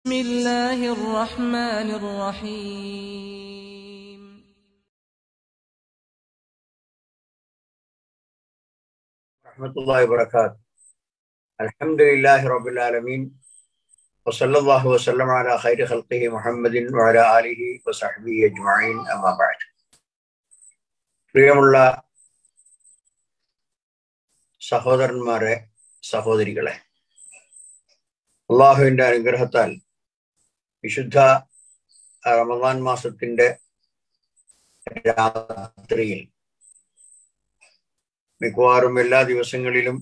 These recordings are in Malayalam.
بسم الله الرحمن الرحيم ورحمة الله وبركاته الحمد لله رب العالمين وصلى الله وسلم على خير خلقه محمد وعلى آله وصحبه أجمعين أما بعد പ്രിയമുള്ള സഹോദരന്മാരെ സഹോദരികളെ അള്ളാഹുവിന്റെ അനുഗ്രഹത്താൽ വിശുദ്ധ റമദാൻ മാസത്തിന്റെ രാത്രിയിൽ മിക്കവാറും എല്ലാ ദിവസങ്ങളിലും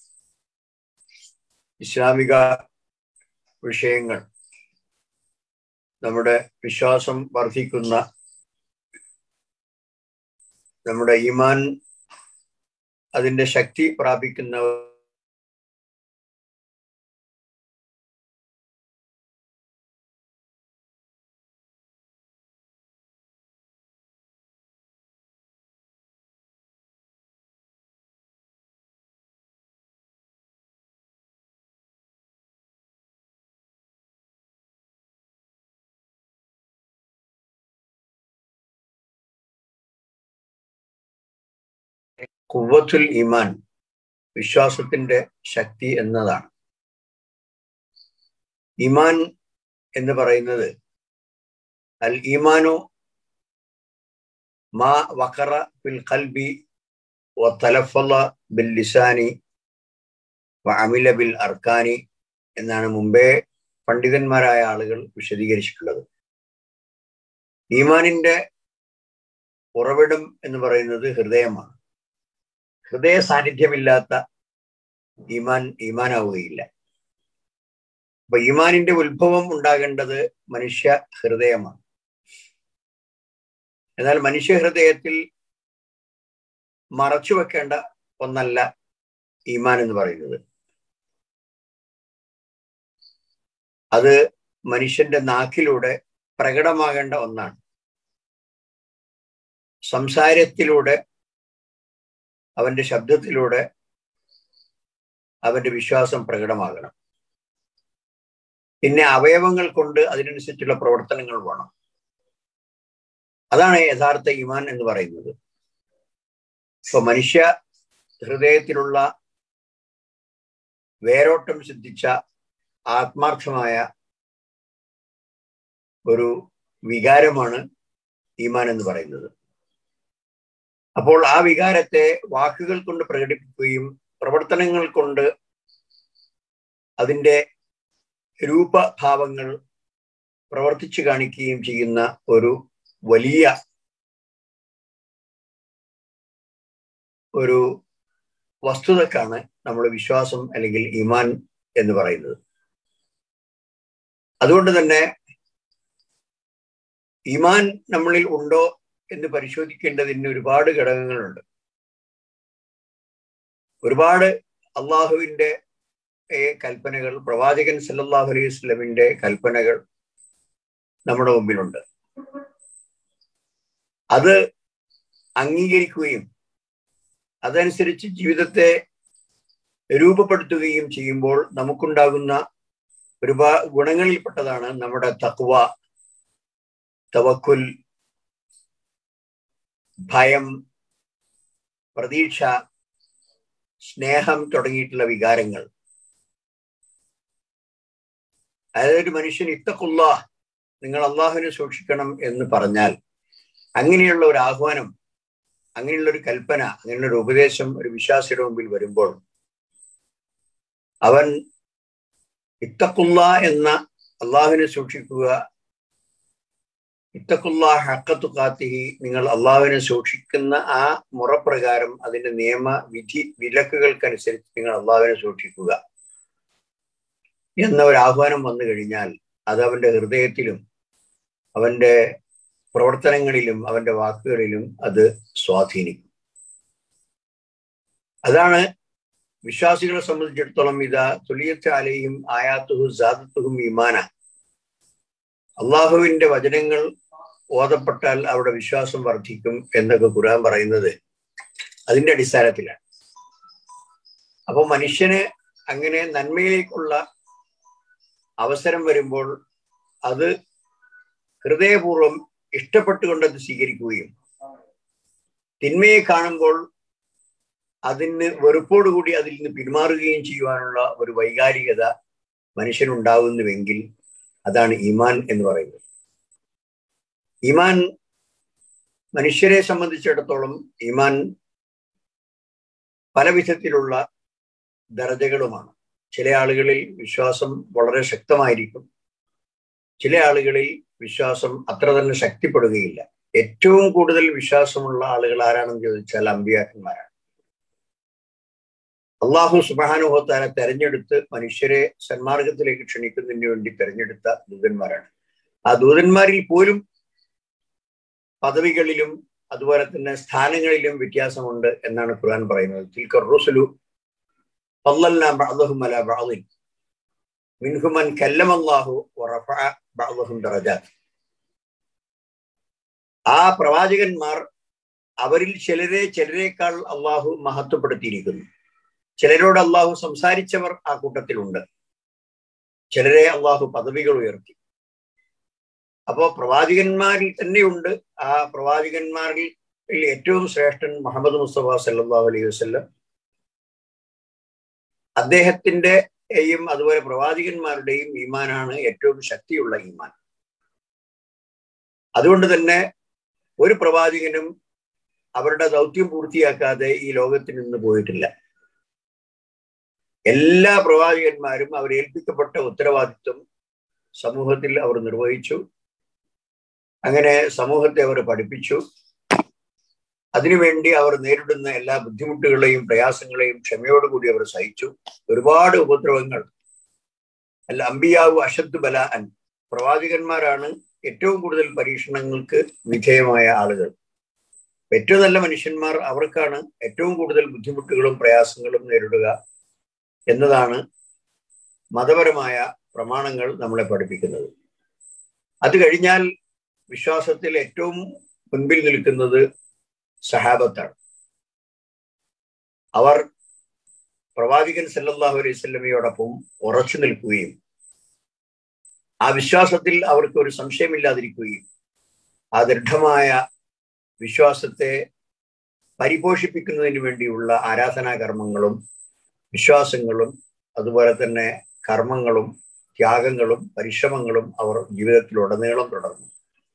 ഇസ്ലാമിക വിഷയങ്ങൾ നമ്മുടെ വിശ്വാസം വർദ്ധിക്കുന്ന നമ്മുടെ ഈമാൻ അതിന്റെ ശക്തി പ്രാപിക്കുന്ന കുവത്തുൽ ഈമാൻ വിശ്വാസത്തിന്റെ ശക്തി എന്നതാണ് ഈമാൻ എന്ന് പറയുന്നത് അൽ ഈമാനു മാ വഖറ ഫിൽ ഖൽബി വതലഫള ബിൽ ലിസാനി വഅമില ബിൽ അർക്കാനി എന്നാണ് മുമ്പേ പണ്ഡിതന്മാരായ ആളുകൾ വിശദീകരിച്ചിട്ടുള്ളത് ഈമാനിന്റെ ഉറവിടം എന്ന് പറയുന്നത് ഹൃദയമാണ് ഹൃദയ സാന്നിധ്യമില്ലാത്ത ഈമാൻ ഈമാനാവുകയില്ല അപ്പൊ ഈമാനിന്റെ ഉത്ഭവം ഉണ്ടാകേണ്ടത് മനുഷ്യ ഹൃദയമാണ് എന്നാൽ മനുഷ്യ ഹൃദയത്തിൽ മറച്ചു വെക്കേണ്ട ഒന്നല്ല ഈമാൻ എന്ന് പറയുന്നത് അത് മനുഷ്യന്റെ നാക്കിലൂടെ പ്രകടമാകേണ്ട ഒന്നാണ് സംസാരത്തിലൂടെ അവന്റെ ശബ്ദത്തിലൂടെ അവന്റെ വിശ്വാസം പ്രകടമാകണം പിന്നെ അവയവങ്ങൾ കൊണ്ട് അതിനനുസരിച്ചുള്ള പ്രവർത്തനങ്ങൾ വേണം അതാണ് യഥാർത്ഥ ഇമാൻ എന്ന് പറയുന്നത് ഇപ്പൊ മനുഷ്യ ഹൃദയത്തിലുള്ള വേരോട്ടം സിദ്ധിച്ച ആത്മാർത്ഥമായ ഒരു വികാരമാണ് ഈമാൻ എന്ന് പറയുന്നത് അപ്പോൾ ആ വികാരത്തെ വാക്കുകൾ കൊണ്ട് പ്രകടിപ്പിക്കുകയും പ്രവർത്തനങ്ങൾ കൊണ്ട് അതിൻ്റെ രൂപഭാവങ്ങൾ പ്രവർത്തിച്ചു കാണിക്കുകയും ചെയ്യുന്ന ഒരു വലിയ ഒരു വസ്തുതക്കാണ് നമ്മൾ വിശ്വാസം അല്ലെങ്കിൽ ഈമാൻ എന്ന് പറയുന്നത് അതുകൊണ്ട് തന്നെ ഈമാൻ നമ്മളിൽ ഉണ്ടോ എന്ന് പരിശോധിക്കേണ്ടതിന് ഒരുപാട് ഘടകങ്ങളുണ്ട് ഒരുപാട് അള്ളാഹുവിന്റെ കൽപ്പനകൾ പ്രവാചകൻ സല്ലാഹു അലൈഹി വസ്ലമിന്റെ കൽപ്പനകൾ നമ്മുടെ മുമ്പിലുണ്ട് അത് അംഗീകരിക്കുകയും അതനുസരിച്ച് ജീവിതത്തെ രൂപപ്പെടുത്തുകയും ചെയ്യുമ്പോൾ നമുക്കുണ്ടാകുന്ന ഒരുപാട് ഗുണങ്ങളിൽപ്പെട്ടതാണ് നമ്മുടെ തക്വ തവക്കുൽ ഭയം പ്രതീക്ഷ സ്നേഹം തുടങ്ങിയിട്ടുള്ള വികാരങ്ങൾ അതായത് ഒരു മനുഷ്യൻ ഇത്തക്കുള്ള നിങ്ങൾ അള്ളാഹുവിനെ സൂക്ഷിക്കണം എന്ന് പറഞ്ഞാൽ അങ്ങനെയുള്ള ഒരു ആഹ്വാനം അങ്ങനെയുള്ള ഒരു കൽപ്പന അങ്ങനെയുള്ള ഒരു ഉപദേശം ഒരു വിശ്വാസിയുടെ മുമ്പിൽ വരുമ്പോൾ അവൻ ഇത്തക്കുള്ള എന്ന അള്ളാഹുവിനെ സൂക്ഷിക്കുക ഇത്തക്കുള്ള ഹക്കത്തു കാത്തിഹി നിങ്ങൾ അള്ളാഹുവിനെ സൂക്ഷിക്കുന്ന ആ മുറപ്രകാരം അതിന്റെ നിയമ വിധി വിലക്കുകൾക്കനുസരിച്ച് നിങ്ങൾ അള്ളാഹുവിനെ സൂക്ഷിക്കുക എന്ന ഒരു ആഹ്വാനം വന്നു കഴിഞ്ഞാൽ അത് അവന്റെ ഹൃദയത്തിലും അവന്റെ പ്രവർത്തനങ്ങളിലും അവന്റെ വാക്കുകളിലും അത് സ്വാധീനിക്കും അതാണ് വിശ്വാസികളെ സംബന്ധിച്ചിടത്തോളം ഇതാ തുലിയത്ത് അലയും ആയാത്തുഹു സാദത്തുഹും ഈമാന അള്ളാഹുവിന്റെ വചനങ്ങൾ ഓതപ്പെട്ടാൽ അവിടെ വിശ്വാസം വർദ്ധിക്കും എന്നൊക്കെ ഖുർആൻ പറയുന്നത് അതിന്റെ അടിസ്ഥാനത്തിലാണ് അപ്പോൾ മനുഷ്യന് അങ്ങനെ നന്മയിലേക്കുള്ള അവസരം വരുമ്പോൾ അത് ഹൃദയപൂർവ്വം ഇഷ്ടപ്പെട്ടുകൊണ്ട് അത് സ്വീകരിക്കുകയും തിന്മയെ കാണുമ്പോൾ അതിന് വെറുപ്പോടുകൂടി അതിൽ നിന്ന് പിന്മാറുകയും ചെയ്യുവാനുള്ള ഒരു വൈകാരികത മനുഷ്യനുണ്ടാകുന്നുവെങ്കിൽ അതാണ് ഈമാൻ എന്ന് പറയുന്നത് ഈമാൻ മനുഷ്യരെ സംബന്ധിച്ചിടത്തോളം ഈമാൻ പല വിധത്തിലുള്ള ദർജകളുമാണ് ചില ആളുകളിൽ വിശ്വാസം വളരെ ശക്തമായിരിക്കും ചില ആളുകളിൽ വിശ്വാസം അത്ര തന്നെ ശക്തിപ്പെടുകയില്ല ഏറ്റവും കൂടുതൽ വിശ്വാസമുള്ള ആളുകൾ ആരാണെന്ന് ചോദിച്ചാൽ അമ്പിയാക്കന്മാരാണ് അള്ളാഹു സുബാനുഭവത്താരെ തെരഞ്ഞെടുത്ത് മനുഷ്യരെ സന്മാർഗത്തിലേക്ക് ക്ഷണിക്കുന്നതിന് വേണ്ടി തെരഞ്ഞെടുത്ത ദൂതന്മാരാണ് ആ ദൂതന്മാരിൽ പോലും പദവികളിലും അതുപോലെ തന്നെ സ്ഥാനങ്ങളിലും വ്യത്യാസമുണ്ട് എന്നാണ് ഖുർആൻ പറയുന്നത് തിൽക്കർ റുസുലു മിൻഹുമൻ കല്ലമല്ലാഹു ബഅദഹും ദറജാത്ത് ആ പ്രവാചകന്മാർ അവരിൽ ചിലരെ ചിലരേക്കാൾ അള്ളാഹു മഹത്വപ്പെടുത്തിയിരിക്കുന്നു ചിലരോട് അള്ളാഹു സംസാരിച്ചവർ ആ കൂട്ടത്തിലുണ്ട് ചിലരെ അള്ളാഹു പദവികൾ ഉയർത്തി അപ്പോ പ്രവാചകന്മാരിൽ തന്നെയുണ്ട് ആ പ്രവാചകന്മാരിൽ ഏറ്റവും ശ്രേഷ്ഠൻ മുഹമ്മദ് മുസ്തഫ സല്ലാഹു അലൈഹി വസ്ല്ലം അദ്ദേഹത്തിന്റെയും അതുപോലെ പ്രവാചകന്മാരുടെയും ഈമാനാണ് ഏറ്റവും ശക്തിയുള്ള ഈമാൻ അതുകൊണ്ട് തന്നെ ഒരു പ്രവാചകനും അവരുടെ ദൗത്യം പൂർത്തിയാക്കാതെ ഈ ലോകത്തിൽ നിന്ന് പോയിട്ടില്ല എല്ലാ പ്രവാചകന്മാരും അവർ ഏൽപ്പിക്കപ്പെട്ട ഉത്തരവാദിത്വം സമൂഹത്തിൽ അവർ നിർവഹിച്ചു അങ്ങനെ സമൂഹത്തെ അവർ പഠിപ്പിച്ചു അതിനുവേണ്ടി അവർ നേരിടുന്ന എല്ലാ ബുദ്ധിമുട്ടുകളെയും പ്രയാസങ്ങളെയും ക്ഷമയോടുകൂടി അവർ സഹിച്ചു ഒരുപാട് ഉപദ്രവങ്ങൾ അല്ല അമ്പിയാവു അഷദ് ബല അൻ പ്രവാചകന്മാരാണ് ഏറ്റവും കൂടുതൽ പരീക്ഷണങ്ങൾക്ക് വിധേയമായ ആളുകൾ ഏറ്റവും നല്ല മനുഷ്യന്മാർ അവർക്കാണ് ഏറ്റവും കൂടുതൽ ബുദ്ധിമുട്ടുകളും പ്രയാസങ്ങളും നേരിടുക എന്നതാണ് മതപരമായ പ്രമാണങ്ങൾ നമ്മളെ പഠിപ്പിക്കുന്നത് അത് കഴിഞ്ഞാൽ വിശ്വാസത്തിൽ ഏറ്റവും മുൻപിൽ നിൽക്കുന്നത് സഹാബത്താണ് അവർ പ്രവാചകൻ സല്ലല്ലാഹു അലൈഹി സ്വല്ലമയോടൊപ്പം ഉറച്ചു നിൽക്കുകയും ആ വിശ്വാസത്തിൽ അവർക്ക് ഒരു സംശയമില്ലാതിരിക്കുകയും ആ ദൃഢമായ വിശ്വാസത്തെ പരിപോഷിപ്പിക്കുന്നതിന് വേണ്ടിയുള്ള ആരാധനാ കർമ്മങ്ങളും വിശ്വാസങ്ങളും അതുപോലെ തന്നെ കർമ്മങ്ങളും ത്യാഗങ്ങളും പരിശ്രമങ്ങളും അവർ ജീവിതത്തിലുടനീളം തുടർന്നു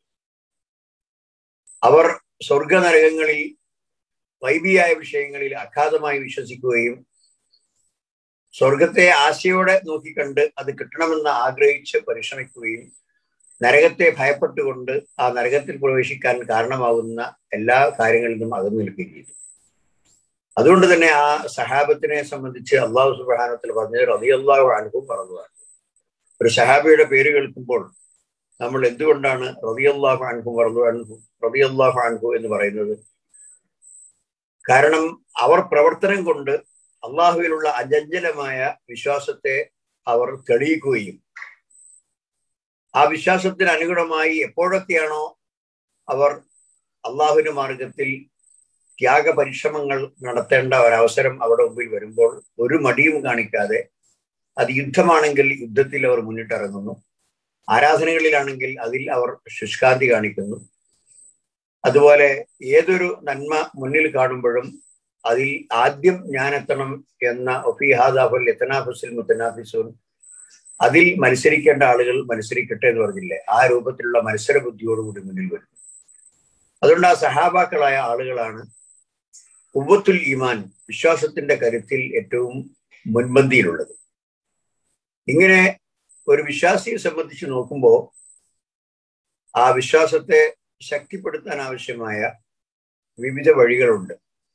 അവർ സ്വർഗനരകങ്ങളിൽ വൈബിയായ വിഷയങ്ങളിൽ അഗാധമായി വിശ്വസിക്കുകയും സ്വർഗത്തെ ആശയോടെ നോക്കിക്കണ്ട് അത് കിട്ടണമെന്ന് ആഗ്രഹിച്ച് പരിശ്രമിക്കുകയും നരകത്തെ ഭയപ്പെട്ടുകൊണ്ട് ആ നരകത്തിൽ പ്രവേശിക്കാൻ കാരണമാകുന്ന എല്ലാ കാര്യങ്ങളിൽ നിന്നും അകന്നു നിൽക്കുകയും ചെയ്തു അതുകൊണ്ട് തന്നെ ആ സഹാബത്തിനെ സംബന്ധിച്ച് അള്ളാഹു സുബാനത്തിൽ പറഞ്ഞത് റതി അള്ളാഹു അനുഭവം പറഞ്ഞതാണ് ഒരു സഹാബിയുടെ പേര് കേൾക്കുമ്പോൾ നമ്മൾ എന്തുകൊണ്ടാണ് റതി അള്ളാഹു അൻഹു പറഞ്ഞു അൻഹു റതി അള്ളാഹു അൻഹു എന്ന് പറയുന്നത് കാരണം അവർ പ്രവർത്തനം കൊണ്ട് അള്ളാഹുവിലുള്ള അജഞ്ചലമായ വിശ്വാസത്തെ അവർ തെളിയിക്കുകയും ആ വിശ്വാസത്തിന് അനുഗുണമായി എപ്പോഴൊക്കെയാണോ അവർ അള്ളാഹുവിന്റെ മാർഗത്തിൽ ത്യാഗ പരിശ്രമങ്ങൾ നടത്തേണ്ട ഒരവസരം അവിടെ മുമ്പിൽ വരുമ്പോൾ ഒരു മടിയും കാണിക്കാതെ അത് യുദ്ധമാണെങ്കിൽ യുദ്ധത്തിൽ അവർ മുന്നിട്ടിറങ്ങുന്നു ആരാധനകളിലാണെങ്കിൽ അതിൽ അവർ ശുഷ്കാന്തി കാണിക്കുന്നു അതുപോലെ ഏതൊരു നന്മ മുന്നിൽ കാണുമ്പോഴും അതിൽ ആദ്യം ഞാനെത്തണം എന്ന ഒഫിഹാദാഫുൽ എത്തനാഫുസിൽ മുത്തനാഫിസൂൻ അതിൽ മത്സരിക്കേണ്ട ആളുകൾ മത്സരിക്കട്ടെ എന്ന് പറഞ്ഞില്ലേ ആ രൂപത്തിലുള്ള മത്സര ബുദ്ധിയോടുകൂടി മുന്നിൽ വരും അതുകൊണ്ട് ആ സഹാബാക്കളായ ആളുകളാണ് ഉവ്വത്തുൽ ഈമാൻ വിശ്വാസത്തിന്റെ കരുത്തിൽ ഏറ്റവും മുൻപന്തിയിലുള്ളത് ഇങ്ങനെ ഒരു വിശ്വാസിയെ സംബന്ധിച്ച് നോക്കുമ്പോൾ ആ വിശ്വാസത്തെ ശക്തിപ്പെടുത്താൻ ആവശ്യമായ വിവിധ വഴികളുണ്ട്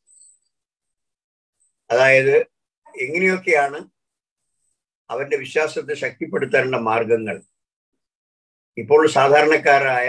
അതായത് എങ്ങനെയൊക്കെയാണ് അവന്റെ വിശ്വാസത്തെ ശക്തിപ്പെടുത്താനുള്ള മാർഗങ്ങൾ ഇപ്പോൾ സാധാരണക്കാരായ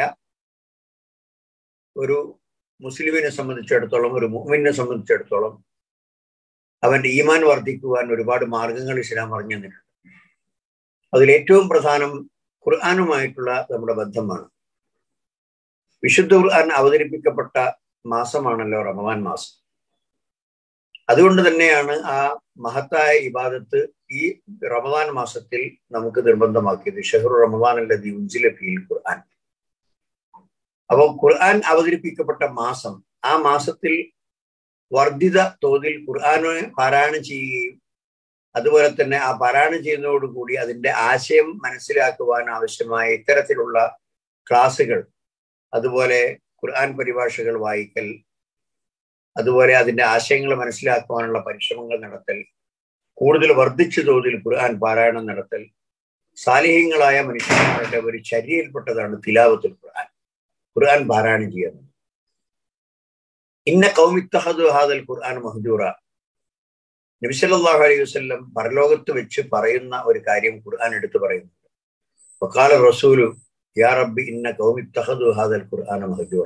ഒരു മുസ്ലിമിനെ സംബന്ധിച്ചിടത്തോളം ഒരു മുഹമ്മിനെ സംബന്ധിച്ചിടത്തോളം അവന്റെ ഈമാൻ വർദ്ധിക്കുവാൻ ഒരുപാട് മാർഗങ്ങൾ ഇസ്ലാം പറഞ്ഞു തന്നിട്ടുണ്ട് അതിൽ ഏറ്റവും പ്രധാനം ഖുർആാനുമായിട്ടുള്ള നമ്മുടെ ബന്ധമാണ് വിശുദ്ധ ഖുർആൻ അവതരിപ്പിക്കപ്പെട്ട മാസമാണല്ലോ റമവാൻ മാസം അതുകൊണ്ട് തന്നെയാണ് ആ മഹത്തായ ഇബാദത്ത് ഈ റമദാൻ മാസത്തിൽ നമുക്ക് നിർബന്ധമാക്കിയത് ഷെഹ്റു റമദാൻ അല്ലതി ഉജ്ജില ഫീൽ ഖുർആൻ അപ്പോൾ ഖുർആൻ അവതരിപ്പിക്കപ്പെട്ട മാസം ആ മാസത്തിൽ വർദ്ധിത തോതിൽ ഖുർആനെ പാരായണം ചെയ്യുകയും അതുപോലെ തന്നെ ആ പാരായണം ചെയ്യുന്നതോടുകൂടി അതിന്റെ ആശയം മനസ്സിലാക്കുവാൻ ആവശ്യമായ ഇത്തരത്തിലുള്ള ക്ലാസ്സുകൾ അതുപോലെ ഖുർആൻ പരിഭാഷകൾ വായിക്കൽ അതുപോലെ അതിന്റെ ആശയങ്ങൾ മനസ്സിലാക്കുവാനുള്ള പരിശ്രമങ്ങൾ നടത്തൽ കൂടുതൽ വർദ്ധിച്ച തോതിൽ ഖുർആൻ പാരായണം നടത്തൽ സാലിഹ്യങ്ങളായ മനുഷ്യന്മാരുടെ ഒരു ചര്യയിൽപ്പെട്ടതാണ് തിലാവത്തുൽ ഖുർആൻ ഖുർആൻ പാരായണം ചെയ്യുന്നത് ഇന്ന കൗമിത്തഹദു ഹാദൽ ഖുർആൻ മഹജൂറ നബി സല്ലല്ലാഹു അലൈഹി വസല്ലം പരലോകത്ത് വെച്ച് പറയുന്ന ഒരു കാര്യം ഖുർആൻ എടുത്തു പറയുന്നുണ്ട് വഖാല റസൂലു യാ റബ്ബി ഇന്ന കൗമിത്തഹദു ഹാദൽ ഖുർആൻ മഹജൂറ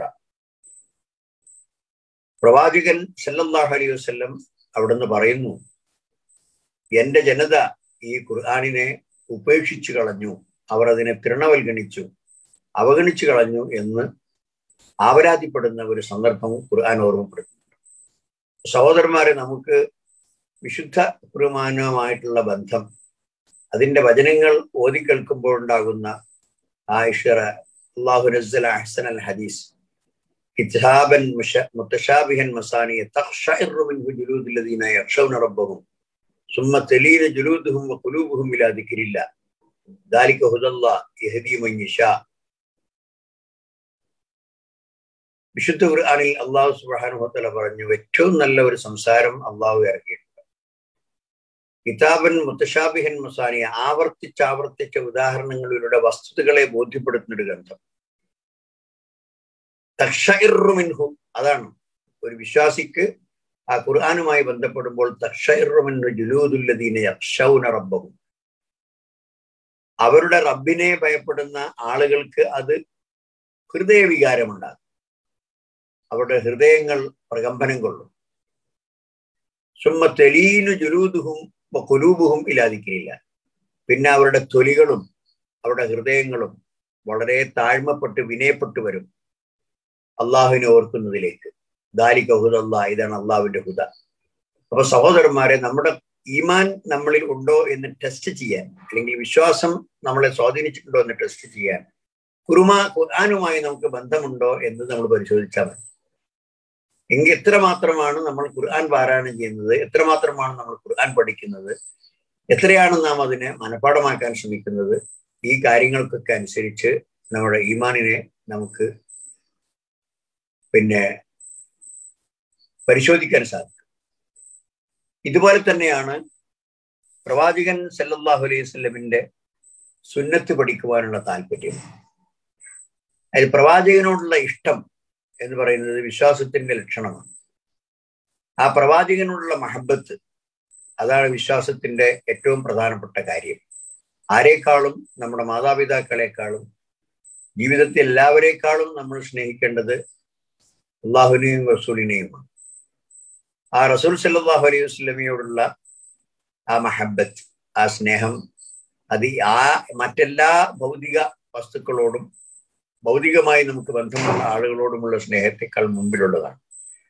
പ്രവാചകൻ സല്ലല്ലാഹു അലൈഹി വസല്ലം അവിടുന്ന് പറയുന്നു എന്റെ ജനത ഈ ഖുർആാനിനെ ഉപേക്ഷിച്ചു കളഞ്ഞു അവർ അതിനെ തൃണവൽഗണിച്ചു അവഗണിച്ചു കളഞ്ഞു എന്ന് ആപരാധിപ്പെടുന്ന ഒരു സന്ദർഭം ഖുർആൻ ഓർമ്മപ്പെടുത്തുന്നുണ്ട് സഹോദരന്മാരെ നമുക്ക് വിശുദ്ധ ഖുർആാനുമായിട്ടുള്ള ബന്ധം അതിന്റെ വചനങ്ങൾ ഓതി കേൾക്കുമ്പോൾ ഉണ്ടാകുന്ന ആയിഷറ അള്ളാഹു നസ്സല അഹ്സൻ അൽ ഹദീസ് കിതാബൻ മുത്തശാബിഹൻ മസാനിയ തഖ്ശഇറു മിൻഹു ജുലൂദുൽ ലദീന യഖ്ശൗന റബ്ബഹും ثم تلين جلودهم وقلوبهم الى ذكر الله ذلك هدى الله يهدي من يشاء വിശുദ്ധ ഖുർആനിൽ അള്ളാഹു സുബ്ഹാനഹു പറഞ്ഞു ഏറ്റവും നല്ല ഒരു സംസാരം അള്ളാഹു ഇറക്കിയിട്ടുണ്ട് കിതാബൻ മുത്തശാബിഹൻ മസാനിയ ആവർത്തിച്ചാവർത്തിച്ച ഉദാഹരണങ്ങളിലൂടെ വസ്തുതകളെ ബോധ്യപ്പെടുത്തുന്ന ഒരു ഗ്രന്ഥം തക്ഷമിൻഹു അതാണ് ഒരു വിശ്വാസിക്ക് ആ ഖുർആാനുമായി ബന്ധപ്പെടുമ്പോൾ ജുലൂദുല്ലദീന യക്ഷൗന റബ്ബഹും അവരുടെ റബ്ബിനെ ഭയപ്പെടുന്ന ആളുകൾക്ക് അത് ഹൃദയവികാരമുണ്ടാകും അവരുടെ ഹൃദയങ്ങൾ പ്രകമ്പനം കൊള്ളും സുമ്മ തെലീനു ജുലൂദുഹും കുലൂബുഹും ഇല്ലാതിക്കില്ല പിന്നെ അവരുടെ തൊലികളും അവരുടെ ഹൃദയങ്ങളും വളരെ താഴ്മപ്പെട്ട് വിനയപ്പെട്ടു വരും അള്ളാഹുവിനെ ഓർക്കുന്നതിലേക്ക് ദാലിക ഹുദല്ല ഇതാണ് അള്ളാഹുവിന്റെ ഹുദ അപ്പൊ സഹോദരന്മാരെ നമ്മുടെ ഈമാൻ നമ്മളിൽ ഉണ്ടോ എന്ന് ടെസ്റ്റ് ചെയ്യാൻ അല്ലെങ്കിൽ വിശ്വാസം നമ്മളെ സ്വാധീനിച്ചിട്ടുണ്ടോ എന്ന് ടെസ്റ്റ് ചെയ്യാൻ കുറുമാ ഖുർആാനുമായി നമുക്ക് ബന്ധമുണ്ടോ എന്ന് നമ്മൾ പരിശോധിച്ചാൽ മതി എങ്കിൽ എത്രമാത്രമാണ് നമ്മൾ ഖുർആൻ പാരായണം ചെയ്യുന്നത് എത്രമാത്രമാണ് നമ്മൾ ഖുർആൻ പഠിക്കുന്നത് എത്രയാണ് നാം അതിനെ മനഃപ്പാടമാക്കാൻ ശ്രമിക്കുന്നത് ഈ കാര്യങ്ങൾക്കൊക്കെ അനുസരിച്ച് നമ്മുടെ ഈമാനിനെ നമുക്ക് പിന്നെ പരിശോധിക്കാൻ സാധിക്കും ഇതുപോലെ തന്നെയാണ് പ്രവാചകൻ സല്ലല്ലാഹു അലൈഹി വസല്ലമിന്റെ സുന്നത്ത് പഠിക്കുവാനുള്ള താല്പര്യം അത് പ്രവാചകനോടുള്ള ഇഷ്ടം എന്ന് പറയുന്നത് വിശ്വാസത്തിന്റെ ലക്ഷണമാണ് ആ പ്രവാചകനോടുള്ള മഹബത്ത് അതാണ് വിശ്വാസത്തിന്റെ ഏറ്റവും പ്രധാനപ്പെട്ട കാര്യം ആരെക്കാളും നമ്മുടെ മാതാപിതാക്കളെക്കാളും ജീവിതത്തിൽ എല്ലാവരെക്കാളും നമ്മൾ സ്നേഹിക്കേണ്ടത് അള്ളാഹുവിനെയും റസൂലിനെയുമാണ് ആ റസൂൽ സല്ലാഹു അലൈഹി വസ്ലമയോടുള്ള ആ മഹബത്ത് ആ സ്നേഹം അത് ആ മറ്റെല്ലാ ഭൗതിക വസ്തുക്കളോടും ഭൗതികമായി നമുക്ക് ബന്ധമുള്ള ആളുകളോടുമുള്ള സ്നേഹത്തെക്കാൾ മുമ്പിലുള്ളതാണ്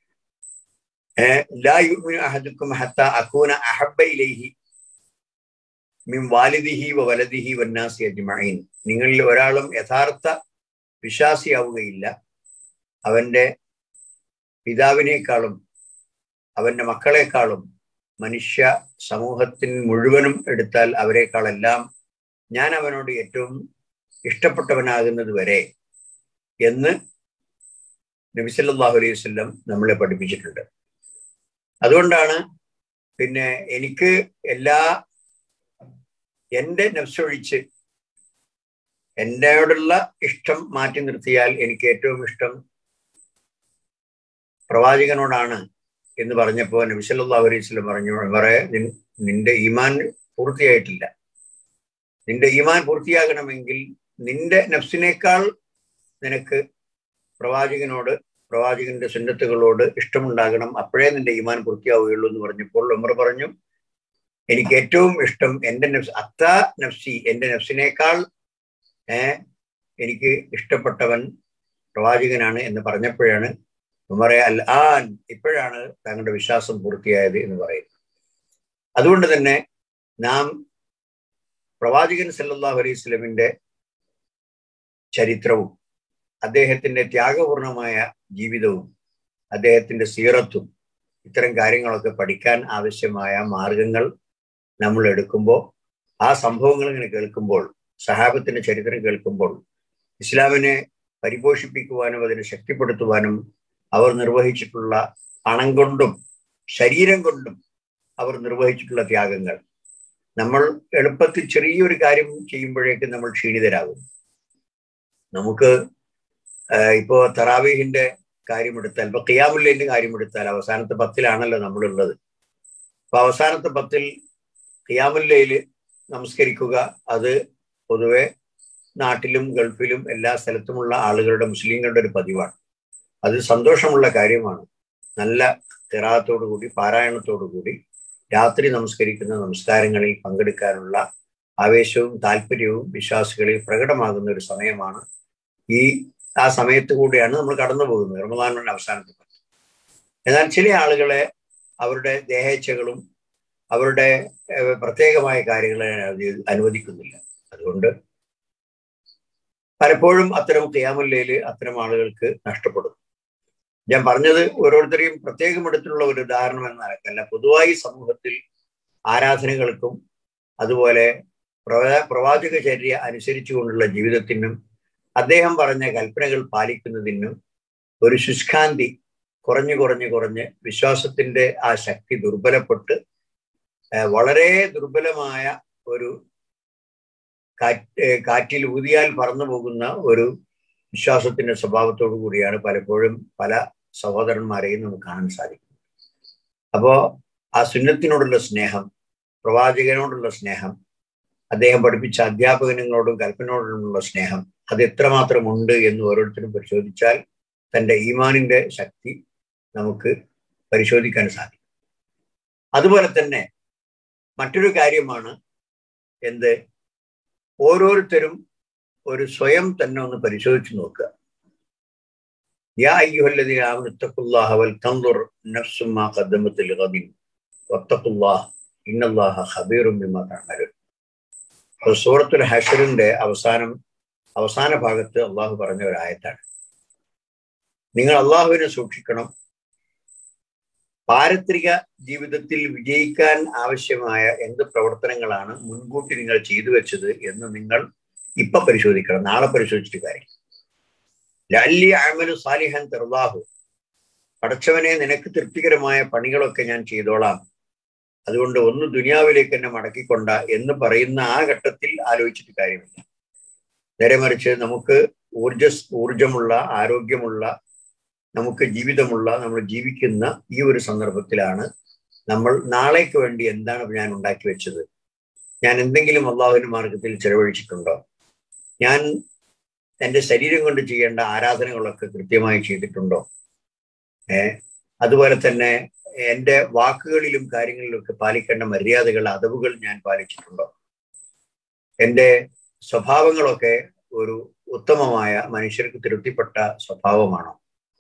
അഹദുക്കും ഹത്ത അക്കൂന അഹബ ഇലൈഹി മിൻ വാലിദിഹി വ വലദിഹി വന്നാസി അജ്മഈൻ നിങ്ങളിൽ ഒരാളും യഥാർത്ഥ വിശ്വാസിയാവുകയില്ല അവന്റെ പിതാവിനേക്കാളും അവന്റെ മക്കളെക്കാളും മനുഷ്യ സമൂഹത്തിന് മുഴുവനും എടുത്താൽ അവരെക്കാളെല്ലാം ഞാൻ അവനോട് ഏറ്റവും ഇഷ്ടപ്പെട്ടവനാകുന്നത് വരെ എന്ന് നബിസല്ലാഹു അലൈഹി വല്ലം നമ്മളെ പഠിപ്പിച്ചിട്ടുണ്ട് അതുകൊണ്ടാണ് പിന്നെ എനിക്ക് എല്ലാ എൻ്റെ നഫ്സൊഴിച്ച് എന്നോടുള്ള ഇഷ്ടം മാറ്റി നിർത്തിയാൽ എനിക്ക് ഏറ്റവും ഇഷ്ടം പ്രവാചകനോടാണ് എന്ന് പറഞ്ഞപ്പോൾ നബിസല്ലാ അലൈഹി പറഞ്ഞു പറയെ നിന്റെ ഈമാൻ പൂർത്തിയായിട്ടില്ല നിന്റെ ഈമാൻ പൂർത്തിയാകണമെങ്കിൽ നിന്റെ നഫ്സിനേക്കാൾ നിനക്ക് പ്രവാചകനോട് പ്രവാചകന്റെ സുന്നത്തുകളോട് ഇഷ്ടമുണ്ടാകണം അപ്പോഴേ നിന്റെ ഈമാൻ പൂർത്തിയാവുകയുള്ളൂ എന്ന് പറഞ്ഞപ്പോൾ ഉമർ പറഞ്ഞു എനിക്ക് ഏറ്റവും ഇഷ്ടം എൻ്റെ നഫ്സ് അത്ത നഫ്സി എൻ്റെ നഫ്സിനേക്കാൾ ഏർ എനിക്ക് ഇഷ്ടപ്പെട്ടവൻ പ്രവാചകനാണ് എന്ന് പറഞ്ഞപ്പോഴാണ് ഉമറെ അൽ ആൻ ഇപ്പോഴാണ് താങ്കളുടെ വിശ്വാസം പൂർത്തിയായത് എന്ന് പറയുന്നത് അതുകൊണ്ട് തന്നെ നാം പ്രവാചകൻ സല്ലല്ലാഹു അലൈഹി സ്വലമിന്റെ ചരിത്രവും അദ്ദേഹത്തിന്റെ ത്യാഗപൂർണമായ ജീവിതവും അദ്ദേഹത്തിന്റെ സീറത്തും ഇത്തരം കാര്യങ്ങളൊക്കെ പഠിക്കാൻ ആവശ്യമായ മാർഗങ്ങൾ നമ്മൾ എടുക്കുമ്പോൾ ആ സംഭവങ്ങൾ ഇങ്ങനെ കേൾക്കുമ്പോൾ സഹാബത്തിന്റെ ചരിത്രം കേൾക്കുമ്പോൾ ഇസ്ലാമിനെ പരിപോഷിപ്പിക്കുവാനും അതിനെ ശക്തിപ്പെടുത്തുവാനും അവർ നിർവഹിച്ചിട്ടുള്ള പണം കൊണ്ടും ശരീരം കൊണ്ടും അവർ നിർവഹിച്ചിട്ടുള്ള ത്യാഗങ്ങൾ നമ്മൾ എളുപ്പത്തിൽ ചെറിയൊരു കാര്യം ചെയ്യുമ്പോഴേക്കും നമ്മൾ ക്ഷീണിതരാകും നമുക്ക് ഇപ്പോ തറാവീഹിന്റെ കാര്യമെടുത്താൽ ഇപ്പൊ ഖിയാമുല്ലൈന്റെ കാര്യമെടുത്താൽ അവസാനത്തെ പത്തിലാണല്ലോ നമ്മളുള്ളത് അപ്പൊ അവസാനത്തെ പത്തിൽ ഖിയാമുല്ലയില് നമസ്കരിക്കുക അത് പൊതുവെ നാട്ടിലും ഗൾഫിലും എല്ലാ സ്ഥലത്തുമുള്ള ആളുകളുടെ മുസ്ലിങ്ങളുടെ ഒരു പതിവാണ് അത് സന്തോഷമുള്ള കാര്യമാണ് നല്ല കിറാത്തോടുകൂടി പാരായണത്തോടുകൂടി രാത്രി നമസ്കരിക്കുന്ന നമസ്കാരങ്ങളിൽ പങ്കെടുക്കാനുള്ള ആവേശവും താല്പര്യവും വിശ്വാസികളിൽ പ്രകടമാകുന്ന ഒരു സമയമാണ് ഈ ആ സമയത്ത് കൂടിയാണ് നമ്മൾ കടന്നു പോകുന്നത് റമദാനിന്റെ അവസാനത്തെ പത്ത് എന്നാൽ ചില ആളുകളെ അവരുടെ ദേഹേച്ഛകളും അവരുടെ പ്രത്യേകമായ കാര്യങ്ങളെ അനുവദിക്കുന്നില്ല അതുകൊണ്ട് പലപ്പോഴും അത്തരം ക്യാമുല്ലയിൽ അത്തരം ആളുകൾക്ക് നഷ്ടപ്പെടും ഞാൻ പറഞ്ഞത് ഓരോരുത്തരെയും പ്രത്യേകം എടുത്തുള്ള ഒരു ഉദാഹരണം എന്ന നിലക്കല്ല പൊതുവായി സമൂഹത്തിൽ ആരാധനകൾക്കും അതുപോലെ പ്രവാചക ചര്യ അനുസരിച്ചുകൊണ്ടുള്ള ജീവിതത്തിനും അദ്ദേഹം പറഞ്ഞ കൽപ്പനകൾ പാലിക്കുന്നതിനും ഒരു ശുഷ്കാന്തി കുറഞ്ഞു കുറഞ്ഞു കുറഞ്ഞ് വിശ്വാസത്തിന്റെ ആ ശക്തി ദുർബലപ്പെട്ട് വളരെ ദുർബലമായ ഒരു കാറ്റ് കാറ്റിൽ ഊതിയാൽ പറന്നു പോകുന്ന ഒരു വിശ്വാസത്തിന്റെ സ്വഭാവത്തോടു കൂടിയാണ് പലപ്പോഴും പല സഹോദരന്മാരെയും നമുക്ക് കാണാൻ സാധിക്കും അപ്പോ ആ സുന്നത്തിനോടുള്ള സ്നേഹം പ്രവാചകനോടുള്ള സ്നേഹം അദ്ദേഹം പഠിപ്പിച്ച അധ്യാപകനങ്ങളോടും കൽപ്പനോടുള്ള സ്നേഹം അത് എത്രമാത്രം ഉണ്ട് എന്ന് ഓരോരുത്തരും പരിശോധിച്ചാൽ തന്റെ ഈമാനിന്റെ ശക്തി നമുക്ക് പരിശോധിക്കാൻ സാധിക്കും അതുപോലെ തന്നെ മറ്റൊരു കാര്യമാണ് എന്ത് ഓരോരുത്തരും ഒരു സ്വയം തന്നെ ഒന്ന് പരിശോധിച്ച് നോക്കുക യാ അയ്യുഹല്ലദീന ആമനു ഇത്തഖുല്ലാഹ വൽ തൻദുർ നഫ്സും മാ ഖദ്ദമത് ലിഗദിൻ വത്തഖുല്ലാഹ ഇന്നല്ലാഹ ഖബീറും ബിമാ തഅമലൂൻ സൂറത്തുൽ ഹഷറിന്റെ അവസാനം അവസാന ഭാഗത്ത് അള്ളാഹു പറഞ്ഞ ഒരു ആയത്താണ് നിങ്ങൾ അള്ളാഹുവിനെ സൂക്ഷിക്കണം പാരത്രിക ജീവിതത്തിൽ വിജയിക്കാൻ ആവശ്യമായ എന്ത് പ്രവർത്തനങ്ങളാണ് മുൻകൂട്ടി നിങ്ങൾ ചെയ്തു വെച്ചത് എന്ന് നിങ്ങൾ ഇപ്പൊ പരിശോധിക്കണം നാളെ പരിശോധിച്ചിട്ട് കാര്യം ലല്ലി അമലു സാലിഹൻ തെർലാഹു പടച്ചവനെ നിനക്ക് തൃപ്തികരമായ പണികളൊക്കെ ഞാൻ ചെയ്തോളാം അതുകൊണ്ട് ഒന്ന് ദുനിയാവിലേക്ക് എന്നെ മടക്കിക്കൊണ്ട എന്ന് പറയുന്ന ആ ഘട്ടത്തിൽ ആലോചിച്ചിട്ട് കാര്യമില്ല നേരെ മറിച്ച് നമുക്ക് ഊർജ ഊർജമുള്ള ആരോഗ്യമുള്ള നമുക്ക് ജീവിതമുള്ള നമ്മൾ ജീവിക്കുന്ന ഈ ഒരു സന്ദർഭത്തിലാണ് നമ്മൾ നാളേക്ക് വേണ്ടി എന്താണ് ഞാൻ ഉണ്ടാക്കി വെച്ചത് ഞാൻ എന്തെങ്കിലും അള്ളാഹുവിന്റെ മാർഗത്തിൽ ചെലവഴിച്ചിട്ടുണ്ടോ ഞാൻ എൻ്റെ ശരീരം കൊണ്ട് ചെയ്യേണ്ട ആരാധനകളൊക്കെ കൃത്യമായി ചെയ്തിട്ടുണ്ടോ ഏ അതുപോലെ തന്നെ എൻ്റെ വാക്കുകളിലും കാര്യങ്ങളിലൊക്കെ പാലിക്കേണ്ട മര്യാദകൾ അതവുകൾ ഞാൻ പാലിച്ചിട്ടുണ്ടോ എൻ്റെ സ്വഭാവങ്ങളൊക്കെ ഒരു ഉത്തമമായ മനുഷ്യർക്ക് തൃപ്തിപ്പെട്ട സ്വഭാവമാണോ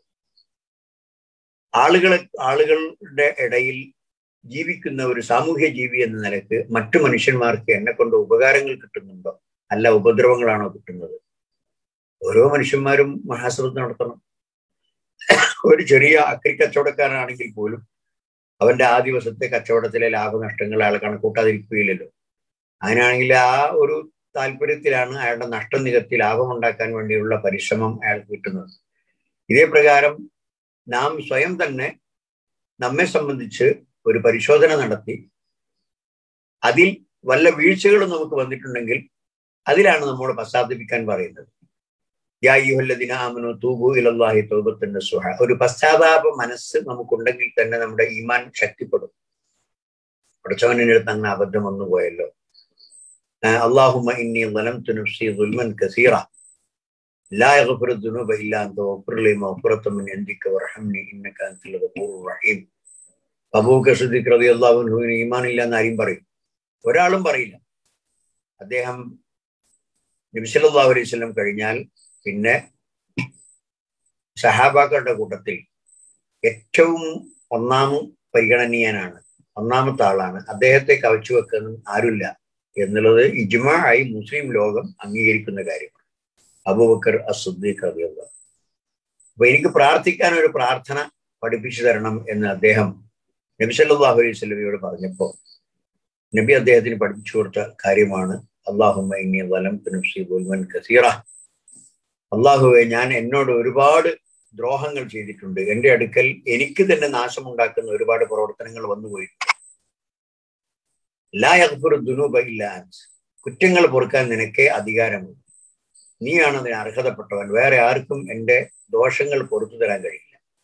ആളുകളെ ആളുകളുടെ ഇടയിൽ ജീവിക്കുന്ന ഒരു സാമൂഹ്യ ജീവി എന്ന നിലക്ക് മറ്റു മനുഷ്യന്മാർക്ക് എന്നെ കൊണ്ട് ഉപകാരങ്ങൾ കിട്ടുന്നുണ്ടോ അല്ല ഉപദ്രവങ്ങളാണോ കിട്ടുന്നത് ഓരോ മനുഷ്യന്മാരും മഹാശ്രദ്ധ നടത്തണം ഒരു ചെറിയ അക്രി കച്ചവടക്കാരനാണെങ്കിൽ പോലും അവന്റെ ആ ദിവസത്തെ കച്ചവടത്തിലെ ലാഭനഷ്ടങ്ങൾ അയാൾ കണക്കൂട്ടാതിരിക്കുകയില്ലല്ലോ അങ്ങനെയാണെങ്കിൽ ആ ഒരു താല്പര്യത്തിലാണ് അയാളുടെ നഷ്ടം നികത്തി ലാഭമുണ്ടാക്കാൻ വേണ്ടിയുള്ള പരിശ്രമം അയാൾക്ക് കിട്ടുന്നത് ഇതേ പ്രകാരം നാം സ്വയം തന്നെ നമ്മെ സംബന്ധിച്ച് ഒരു പരിശോധന നടത്തി അതിൽ വല്ല വീഴ്ചകളും നമുക്ക് വന്നിട്ടുണ്ടെങ്കിൽ അതിലാണ് നമ്മൾ പശ്ചാത്തപിക്കാൻ പറയുന്നത് യാഹുല്ലദിനാമനു തൂബു ഇലല്ലാഹി തൗബത്തിന്റെ സുഹ ഒരു പശ്ചാത്താപ മനസ്സ് നമുക്കുണ്ടെങ്കിൽ തന്നെ നമ്മുടെ ഈമാൻ ശക്തിപ്പെടും പഠിച്ചവനിന്റെ അടുത്ത് അങ്ങനെ അബദ്ധം വന്നു പോയല്ലോ അള്ളാഹുമ ഇന്നി ظلمت نفسي ظلما كثيرا لا يغفر الذنوب الا انت واغفر لي مغفرة من عندك وارحمني انك انت الغفور الرحيم അബൂക്ക് സിദ്ദിഖ് റബി അള്ളാഹുവിന് ഈമാൻ ഇല്ല എന്ന് ആരും പറയും ഒരാളും പറയില്ല അദ്ദേഹം നബിസല്ലാഹു അലൈഹി സ്വലം കഴിഞ്ഞാൽ പിന്നെ സഹാബാക്കളുടെ കൂട്ടത്തിൽ ഏറ്റവും ഒന്നാം പരിഗണനീയനാണ് ഒന്നാമത്തെ ആളാണ് അദ്ദേഹത്തെ കവച്ചു വെക്കുന്ന ആരുമില്ല എന്നുള്ളത് ഇജ്മാ ആയി മുസ്ലിം ലോകം അംഗീകരിക്കുന്ന കാര്യമാണ് അബൂബക്കർ അസുദ്ദീഖ് റബിയുള്ള അപ്പൊ എനിക്ക് പ്രാർത്ഥിക്കാൻ ഒരു പ്രാർത്ഥന പഠിപ്പിച്ചു തരണം എന്ന് അദ്ദേഹം നബി സല്ലല്ലാഹു അലൈഹി സ്വലമിയോട് പറഞ്ഞപ്പോൾ നബി അദ്ദേഹത്തിന് പഠിപ്പിച്ചു കൊടുത്ത കാര്യമാണ് അള്ളാഹുമ്മ ഇന്നി വലം നഫ്സി കസീറ അള്ളാഹുവെ ഞാൻ എന്നോട് ഒരുപാട് ദ്രോഹങ്ങൾ ചെയ്തിട്ടുണ്ട് എൻ്റെ അടുക്കൽ എനിക്ക് തന്നെ നാശമുണ്ടാക്കുന്ന ഒരുപാട് പ്രവർത്തനങ്ങൾ വന്നുപോയിട്ടുണ്ട് ലാ യഗ്ഫിറു ദുനൂബ ഇല്ലാ അൻസ് കുറ്റങ്ങൾ പൊറുക്കാൻ നിനക്കേ അധികാരമുള്ളൂ നീയാണ് അതിന് അർഹതപ്പെട്ടവൻ വേറെ ആർക്കും എൻ്റെ ദോഷങ്ങൾ പൊറത്തു തരാൻ കഴിയില്ല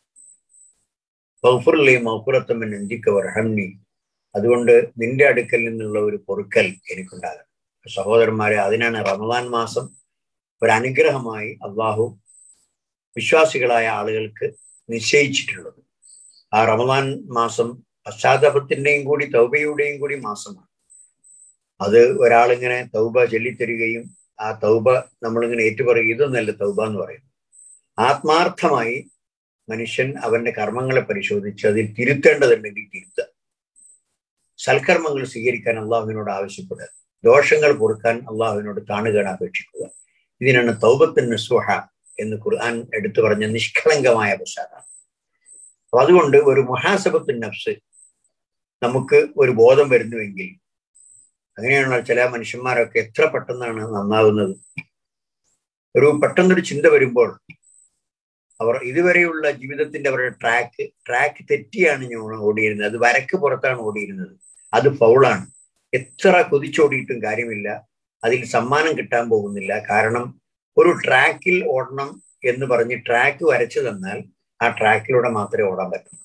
മൗഫുറലി മൗഫുറത്തമ്മൻ എന്തിക്കവർ ഹംനി അതുകൊണ്ട് നിന്റെ അടുക്കൽ നിന്നുള്ള ഒരു പൊറുക്കൽ എനിക്കുണ്ടാകണം സഹോദരന്മാരെ അതിനാണ് റമദാൻ മാസം ഒരു അനുഗ്രഹമായി അള്ളാഹു വിശ്വാസികളായ ആളുകൾക്ക് നിശ്ചയിച്ചിട്ടുള്ളത് ആ റമദാൻ മാസം പശ്ചാത്താപത്തിന്റെയും കൂടി തൗബയുടെയും കൂടി മാസമാണ് അത് ഒരാളിങ്ങനെ തൗബ ചൊല്ലിത്തരികയും ആ തൗബ നമ്മളിങ്ങനെ ഏറ്റുപറയുക ഇതൊന്നല്ല തൗബ എന്ന് പറയുന്നത് ആത്മാർത്ഥമായി മനുഷ്യൻ അവന്റെ കർമ്മങ്ങളെ പരിശോധിച്ച് അതിൽ തിരുത്തേണ്ടതുണ്ടെങ്കിൽ തിരുത്തുക സൽക്കർമ്മങ്ങൾ സ്വീകരിക്കാൻ അള്ളാഹുവിനോട് ആവശ്യപ്പെടുക ദോഷങ്ങൾ പൊറുക്കാൻ അള്ളാഹുവിനോട് താണുകയാണ് അപേക്ഷിക്കുക ഇതിനാണ് തൗബത്തിൻ നസുഹ എന്ന് ഖുർആൻ എടുത്തു പറഞ്ഞ നിഷ്കളങ്കമായ പശ്ചാത്തലം അപ്പൊ അതുകൊണ്ട് ഒരു മുഹാസബത്തിൻ നഫ്സ് നമുക്ക് ഒരു ബോധം വരുന്നുവെങ്കിൽ അങ്ങനെയുള്ള ചില മനുഷ്യന്മാരൊക്കെ എത്ര പെട്ടെന്നാണ് നന്നാവുന്നത് ഒരു പെട്ടെന്നൊരു ചിന്ത വരുമ്പോൾ അവർ ഇതുവരെയുള്ള ജീവിതത്തിന്റെ അവരുടെ ട്രാക്ക് ട്രാക്ക് തെറ്റിയാണ് ഞാൻ ഓടിയിരുന്നത് അത് വരക്ക് പുറത്താണ് ഓടിയിരുന്നത് അത് ഫൗളാണ് എത്ര കൊതിച്ചോടിയിട്ടും കാര്യമില്ല അതിൽ സമ്മാനം കിട്ടാൻ പോകുന്നില്ല കാരണം ഒരു ട്രാക്കിൽ ഓടണം എന്ന് പറഞ്ഞ് ട്രാക്ക് വരച്ചു തന്നാൽ ആ ട്രാക്കിലൂടെ മാത്രമേ ഓടാൻ പറ്റൂ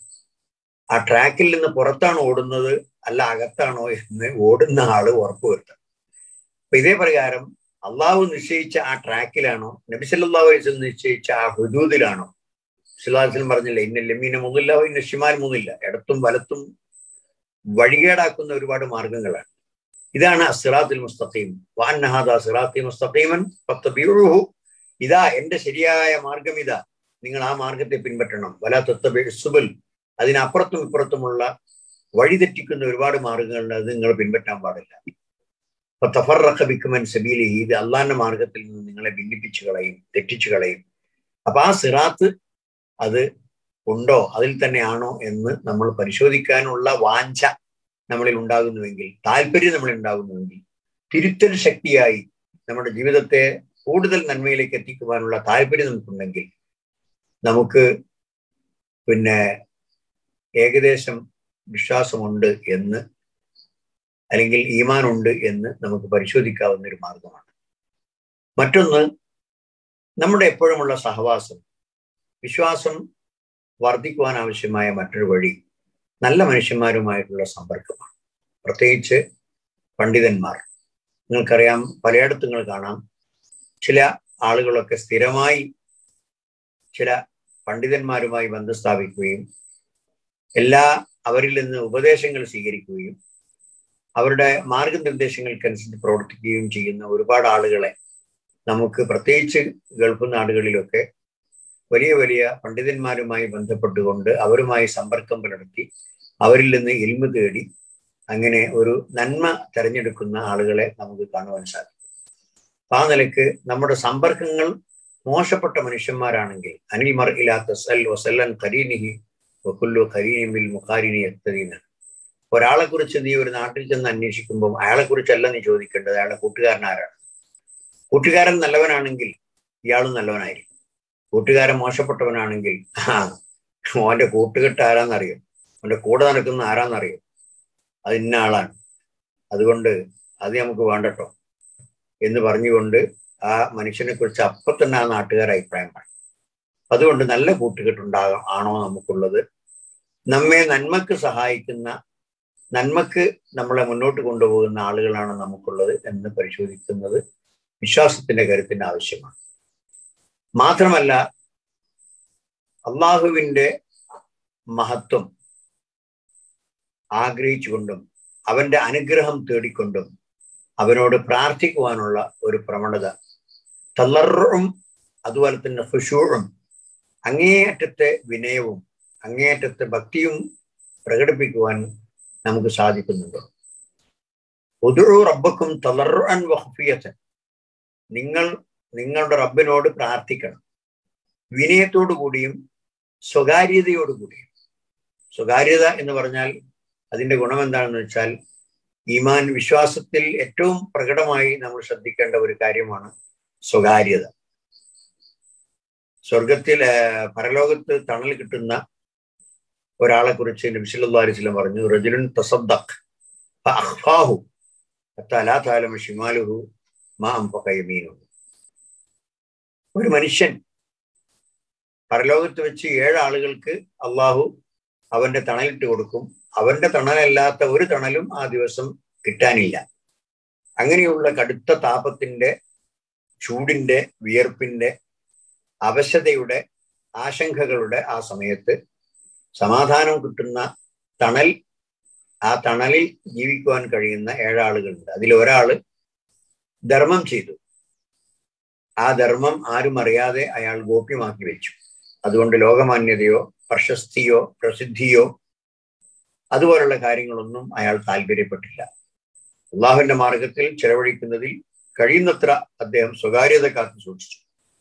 ആ ട്രാക്കിൽ നിന്ന് പുറത്താണ് ഓടുന്നത് അല്ല അകത്താണോ എന്ന് ഓടുന്ന ആള് ഉറപ്പുവരുത്തണം അപ്പൊ ഇതേ പ്രകാരം അള്ളാഹു നിശ്ചയിച്ച ആ ട്രാക്കിലാണോ നബി സല്ലല്ലാഹു അലൈഹി വസല്ലം നിശ്ചയിച്ച ആ ഹുദൂദിലാണോ സുലാസിലും പറഞ്ഞില്ല ഇന്ന ലമീന മുന്നില്ല ഇന്ന ഷിമാൽ മുന്നില്ല ഇടത്തും വലത്തും വഴികേടാക്കുന്ന ഒരുപാട് മാർഗങ്ങളാണ് ഇതാണ് അസിറാത്തുൽ മുസ്തഖീം വാന്നഹാദ സിറാത്തി മുസ്തഖീമൻ ഫത്തബിഉഹു ഇതാ എന്റെ ശരിയായ മാർഗം ഇതാ നിങ്ങൾ ആ മാർഗത്തെ പിൻപറ്റണം വലാ തത്തബി സുബൽ അതിനപ്പുറത്തും ഇപ്പുറത്തുമുള്ള വഴിതെറ്റിക്കുന്ന ഒരുപാട് മാർഗങ്ങളുണ്ട് അത് നിങ്ങൾ പിൻപറ്റാൻ പാടില്ല അപ്പൊ തഫറഖ ബിക്കുമൻ സബീലി ഇത് അള്ളാന്റെ മാർഗത്തിൽ നിന്ന് നിങ്ങളെ ഭിന്നിപ്പിച്ചു കളയും തെറ്റിച്ചു കളയും അപ്പൊ ആ സിറാത്ത് അത് ഉണ്ടോ അതിൽ തന്നെയാണോ എന്ന് നമ്മൾ പരിശോധിക്കാനുള്ള വാഞ്ച നമ്മളിൽ ഉണ്ടാകുന്നുവെങ്കിൽ താല്പര്യം നമ്മളിൽ ഉണ്ടാകുന്നുവെങ്കിൽ തിരുത്തൽ ശക്തിയായി നമ്മുടെ ജീവിതത്തെ കൂടുതൽ നന്മയിലേക്ക് എത്തിക്കുവാനുള്ള താല്പര്യം നമുക്കുണ്ടെങ്കിൽ നമുക്ക് പിന്നെ ഏകദേശം വിശ്വാസമുണ്ട് എന്ന് അല്ലെങ്കിൽ ഈമാൻ ഉണ്ട് എന്ന് നമുക്ക് പരിശോധിക്കാവുന്ന ഒരു മാർഗമാണ് മറ്റൊന്ന് നമ്മുടെ എപ്പോഴുമുള്ള സഹവാസം വിശ്വാസം വർദ്ധിക്കുവാൻ ആവശ്യമായ മറ്റൊരു വഴി നല്ല മനുഷ്യന്മാരുമായിട്ടുള്ള സമ്പർക്കമാണ് പ്രത്യേകിച്ച് പണ്ഡിതന്മാർ നിങ്ങൾക്കറിയാം പലയിടത്തും നിങ്ങൾ കാണാം ചില ആളുകളൊക്കെ സ്ഥിരമായി ചില പണ്ഡിതന്മാരുമായി ബന്ധം സ്ഥാപിക്കുകയും എല്ലാ അവരിൽ നിന്ന് ഉപദേശങ്ങൾ സ്വീകരിക്കുകയും അവരുടെ മാർഗനിർദ്ദേശങ്ങൾക്കനുസരിച്ച് പ്രവർത്തിക്കുകയും ചെയ്യുന്ന ഒരുപാട് ആളുകളെ നമുക്ക് പ്രത്യേകിച്ച് ഗൾഫ് നാടുകളിലൊക്കെ വലിയ വലിയ പണ്ഡിതന്മാരുമായി ബന്ധപ്പെട്ടുകൊണ്ട് അവരുമായി സമ്പർക്കം പുലർത്തി അവരിൽ നിന്ന് ഇൽമ തേടി അങ്ങനെ ഒരു നന്മ തെരഞ്ഞെടുക്കുന്ന ആളുകളെ നമുക്ക് കാണുവാൻ സാധിക്കും ആ നിലക്ക് നമ്മുടെ സമ്പർക്കങ്ങൾ മോശപ്പെട്ട മനുഷ്യന്മാരാണെങ്കിൽ അനിൽ മർ ഇലാത്ത സൽ വസല്ലൻ കരീനിഹി വക്കുല്ലു കരീനിമിൽ മുഖാരിനി എത്തരീന ഒരാളെ കുറിച്ച് നീ ഒരു നാട്ടിൽ ചെന്ന് അന്വേഷിക്കുമ്പോൾ അയാളെ കുറിച്ചല്ല നീ ചോദിക്കേണ്ടത് അയാളുടെ കൂട്ടുകാരൻ ആരാണ് കൂട്ടുകാരൻ നല്ലവനാണെങ്കിൽ ഇയാളും നല്ലവനായിരിക്കും കൂട്ടുകാരൻ മോശപ്പെട്ടവനാണെങ്കിൽ ആ ഓന്റെ കൂട്ടുകെട്ട് ആരാന്നറിയും അവന്റെ കൂടെ നടക്കുന്ന ആരാന്നറിയും അത് ഇന്ന ആളാണ് അതുകൊണ്ട് അത് നമുക്ക് വേണ്ടട്ടോ എന്ന് പറഞ്ഞുകൊണ്ട് ആ മനുഷ്യനെ കുറിച്ച് അപ്പൊ തന്നെ ആ നാട്ടുകാർ അഭിപ്രായം പറയും അതുകൊണ്ട് നല്ല കൂട്ടുകെട്ടുണ്ടാകാം ആണോ നമുക്കുള്ളത് നമ്മെ നന്മക്ക് സഹായിക്കുന്ന നന്മക്ക് നമ്മളെ മുന്നോട്ട് കൊണ്ടുപോകുന്ന ആളുകളാണ് നമുക്കുള്ളത് എന്ന് പരിശോധിക്കുന്നത് വിശ്വാസത്തിന്റെ കരുത്തിന്റെ ആവശ്യമാണ് മാത്രമല്ല അള്ളാഹുവിന്റെ മഹത്വം ആഗ്രഹിച്ചുകൊണ്ടും അവന്റെ അനുഗ്രഹം തേടിക്കൊണ്ടും അവനോട് പ്രാർത്ഥിക്കുവാനുള്ള ഒരു പ്രവണത തല്ലറും അതുപോലെ തന്നെ ഹുഷൂറും അങ്ങേയറ്റത്തെ വിനയവും അങ്ങേയറ്റത്തെ ഭക്തിയും പ്രകടിപ്പിക്കുവാൻ നമുക്ക് സാധിക്കുന്നുണ്ടോ ഒതുഴു റബ്ബക്കും തളർഅൻ വഹഫിയത്തൻ നിങ്ങൾ നിങ്ങളുടെ റബ്ബിനോട് പ്രാർത്ഥിക്കണം വിനയത്തോടു കൂടിയും സ്വകാര്യതയോടു കൂടിയും സ്വകാര്യത എന്ന് പറഞ്ഞാൽ അതിന്റെ ഗുണം എന്താണെന്ന് വെച്ചാൽ ഈമാൻ വിശ്വാസത്തിൽ ഏറ്റവും പ്രകടമായി നമ്മൾ ശ്രദ്ധിക്കേണ്ട ഒരു കാര്യമാണ് സ്വകാര്യത സ്വർഗത്തിൽ പരലോകത്ത് തണൽ കിട്ടുന്ന ഒരാളെ കുറിച്ച് നബിസല്ലാ അലിസ്ലം പറഞ്ഞു റജുലുൻ തസദ്ദഖ് ഫഅഖ്ഫാഹു ഹത്താ ലാ തഅലമു ഷിമാലുഹു മാ അൻഫഖ യമീനുഹു ഒരു മനുഷ്യൻ പരലോകത്ത് വെച്ച് ഏഴ് ആളുകൾക്ക് അള്ളാഹു അവന്റെ തണലിട്ട് കൊടുക്കും അവന്റെ തണലല്ലാത്ത ഒരു തണലും ആ ദിവസം കിട്ടാനില്ല അങ്ങനെയുള്ള കടുത്ത താപത്തിന്റെ ചൂടിന്റെ വിയർപ്പിന്റെ അവശതയുടെ ആശങ്കകളുടെ ആ സമയത്ത് സമാധാനം കിട്ടുന്ന തണൽ ആ തണലിൽ ജീവിക്കുവാൻ കഴിയുന്ന ഏഴാളുകളുണ്ട് അതിൽ ഒരാള് ധർമ്മം ചെയ്തു ആ ധർമ്മം ആരും അറിയാതെ അയാൾ ഗോപ്യമാക്കി വെച്ചു അതുകൊണ്ട് ലോകമാന്യതയോ പ്രശസ്തിയോ പ്രസിദ്ധിയോ അതുപോലുള്ള കാര്യങ്ങളൊന്നും അയാൾ താല്പര്യപ്പെട്ടില്ല അള്ളാഹുവിന്റെ മാർഗത്തിൽ ചെലവഴിക്കുന്നതിൽ കഴിയുന്നത്ര അദ്ദേഹം സ്വകാര്യത കാത്തു സൂക്ഷിച്ചു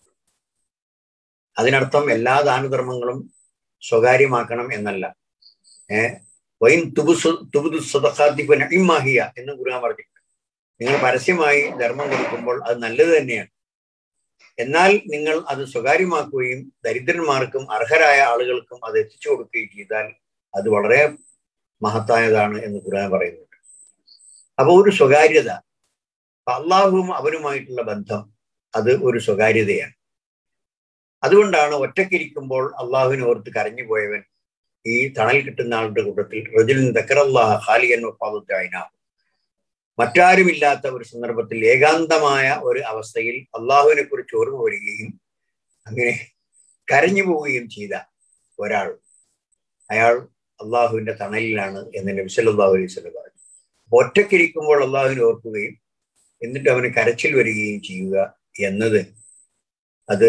അതിനർത്ഥം എല്ലാ ദാനധർമ്മങ്ങളും സ്വകാര്യമാക്കണം എന്നല്ല ഏഹ് വൈൻ തുബുസു തുബുദു സദഖാത്തിമാഹിയ എന്ന് ഖുർആൻ പറഞ്ഞിട്ടുണ്ട് നിങ്ങൾ പരസ്യമായി ധർമ്മം കൊടുക്കുമ്പോൾ അത് നല്ലത് തന്നെയാണ് എന്നാൽ നിങ്ങൾ അത് സ്വകാര്യമാക്കുകയും ദരിദ്രന്മാർക്കും അർഹരായ ആളുകൾക്കും അത് എത്തിച്ചു കൊടുക്കുകയും ചെയ്താൽ അത് വളരെ മഹത്തായതാണ് എന്ന് ഖുർആൻ പറയുന്നുണ്ട് അപ്പോൾ ഒരു സ്വകാര്യത അള്ളാഹുവും അവനുമായിട്ടുള്ള ബന്ധം അത് ഒരു സ്വകാര്യതയാണ് അതുകൊണ്ടാണ് ഒറ്റക്കിരിക്കുമ്പോൾ അള്ളാഹുവിനെ ഓർത്ത് കരഞ്ഞു പോയവൻ ഈ തണൽ കിട്ടുന്ന ആളുടെ കൂട്ടത്തിൽ റജുലിൻ ദക്കറല്ലാഹ ഖാലിയൻ വഫാദത്തായിനാവും മറ്റാരുമില്ലാത്ത ഒരു സന്ദർഭത്തിൽ ഏകാന്തമായ ഒരു അവസ്ഥയിൽ അള്ളാഹുവിനെ കുറിച്ച് ഓർമ്മ വരികയും അങ്ങനെ കരഞ്ഞു പോവുകയും ചെയ്ത ഒരാൾ അയാൾ അള്ളാഹുവിന്റെ തണലിലാണ് എന്ന് നബി സല്ലല്ലാഹു അലൈഹി വസല്ലം പറഞ്ഞു ഒറ്റക്കിരിക്കുമ്പോൾ അള്ളാഹുവിനെ ഓർക്കുകയും എന്നിട്ട് അവന് കരച്ചിൽ വരികയും ചെയ്യുക എന്നത് അത്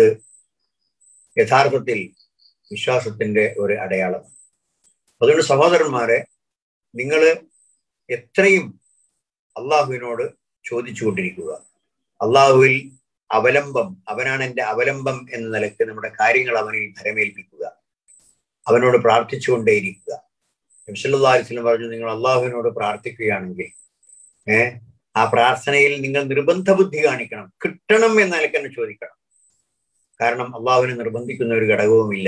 യഥാർത്ഥത്തിൽ വിശ്വാസത്തിന്റെ ഒരു അടയാളമാണ് അതുകൊണ്ട് സഹോദരന്മാരെ നിങ്ങൾ എത്രയും അള്ളാഹുവിനോട് ചോദിച്ചുകൊണ്ടിരിക്കുക അള്ളാഹുവിൽ അവലംബം അവനാണ് എൻ്റെ അവലംബം എന്ന നിലയ്ക്ക് നമ്മുടെ കാര്യങ്ങൾ അവനിൽ ഭരമേൽപ്പിക്കുക അവനോട് പ്രാർത്ഥിച്ചുകൊണ്ടേയിരിക്കുക നബ്സല്ലാസ്ലം പറഞ്ഞു നിങ്ങൾ അള്ളാഹുവിനോട് പ്രാർത്ഥിക്കുകയാണെങ്കിൽ ഏർ ആ പ്രാർത്ഥനയിൽ നിങ്ങൾ നിർബന്ധ ബുദ്ധി കാണിക്കണം കിട്ടണം എന്ന നിലയ്ക്ക് തന്നെ ചോദിക്കണം കാരണം അള്ളാഹുവിനെ നിർബന്ധിക്കുന്ന ഒരു ഘടകവുമില്ല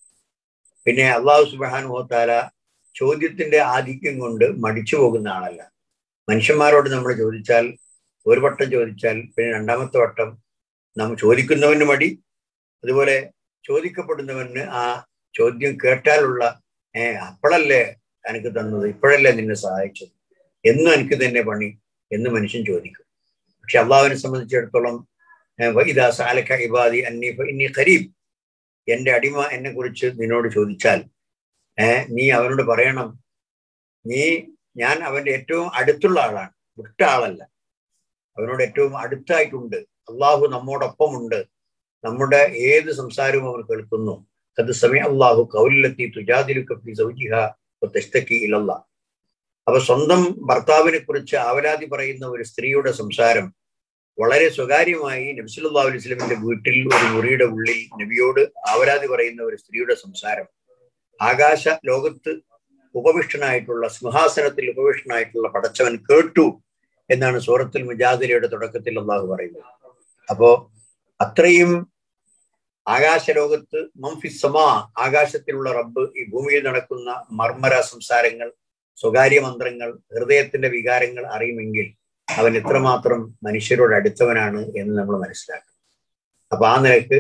പിന്നെ അള്ളാഹു സുബാനുഹോത്താല ചോദ്യത്തിന്റെ ആധിക്യം കൊണ്ട് മടിച്ചു പോകുന്ന ആളല്ല മനുഷ്യന്മാരോട് നമ്മൾ ചോദിച്ചാൽ ഒരു വട്ടം ചോദിച്ചാൽ പിന്നെ രണ്ടാമത്തെ വട്ടം നാം ചോദിക്കുന്നവന് മടി അതുപോലെ ചോദിക്കപ്പെടുന്നവന് ആ ചോദ്യം കേട്ടാലുള്ള ഏർ അപ്പോഴല്ലേ എനിക്ക് തന്നത് ഇപ്പോഴല്ലേ നിന്നെ സഹായിച്ചത് എന്നും എനിക്ക് തന്നെ പണി എന്ന് മനുഷ്യൻ ചോദിക്കും പക്ഷെ അള്ളാഹുവിനെ സംബന്ധിച്ചിടത്തോളം ഇതാ സാലക്ക ഇബാദി അന്നി ഇന്നി ഖരീബ് എന്റെ അടിമ എന്നെ കുറിച്ച് നിന്നോട് ചോദിച്ചാൽ ഏർ നീ അവനോട് പറയണം നീ ഞാൻ അവന്റെ ഏറ്റവും അടുത്തുള്ള ആളാണ് വിട്ട ആളല്ല അവനോട് ഏറ്റവും അടുത്തായിട്ടുണ്ട് അള്ളാഹു നമ്മോടൊപ്പമുണ്ട് നമ്മുടെ ഏത് സംസാരവും അവൻ കേൾക്കുന്നു അത് സമയ അള്ളാഹു കൗലിലെത്തി തുജാദിലുക്കപ്പി സൗജിഹ തെസ്തക്കി ഇലല്ല അപ്പൊ സ്വന്തം ഭർത്താവിനെ കുറിച്ച് ആവലാതി പറയുന്ന ഒരു സ്ത്രീയുടെ സംസാരം വളരെ സ്വകാര്യമായി നബ്സുല്ലാ അലൈഹി സ്വലമിന്റെ വീട്ടിൽ ഒരു മുറിയുടെ ഉള്ളിൽ നബിയോട് ആവലാതി പറയുന്ന ഒരു സ്ത്രീയുടെ സംസാരം ആകാശ ലോകത്ത് ഉപവിഷ്ടനായിട്ടുള്ള സിംഹാസനത്തിൽ ഉപവിഷ്ടനായിട്ടുള്ള പടച്ചവൻ കേട്ടു എന്നാണ് സൂറത്തുൽ മുജാദിലയുടെ തുടക്കത്തിൽ അള്ളാഹു പറയുന്നത് അപ്പോ അത്രയും ആകാശലോകത്ത് മംഫിസമാ ആകാശത്തിലുള്ള റബ്ബ് ഈ ഭൂമിയിൽ നടക്കുന്ന മർമ്മര സംസാരങ്ങൾ സ്വകാര്യ മന്ത്രങ്ങൾ ഹൃദയത്തിന്റെ വികാരങ്ങൾ അറിയുമെങ്കിൽ അവൻ എത്രമാത്രം മനുഷ്യരോട് അടുത്തവനാണ് എന്ന് നമ്മൾ മനസ്സിലാക്കും അപ്പൊ ആ നിലക്ക്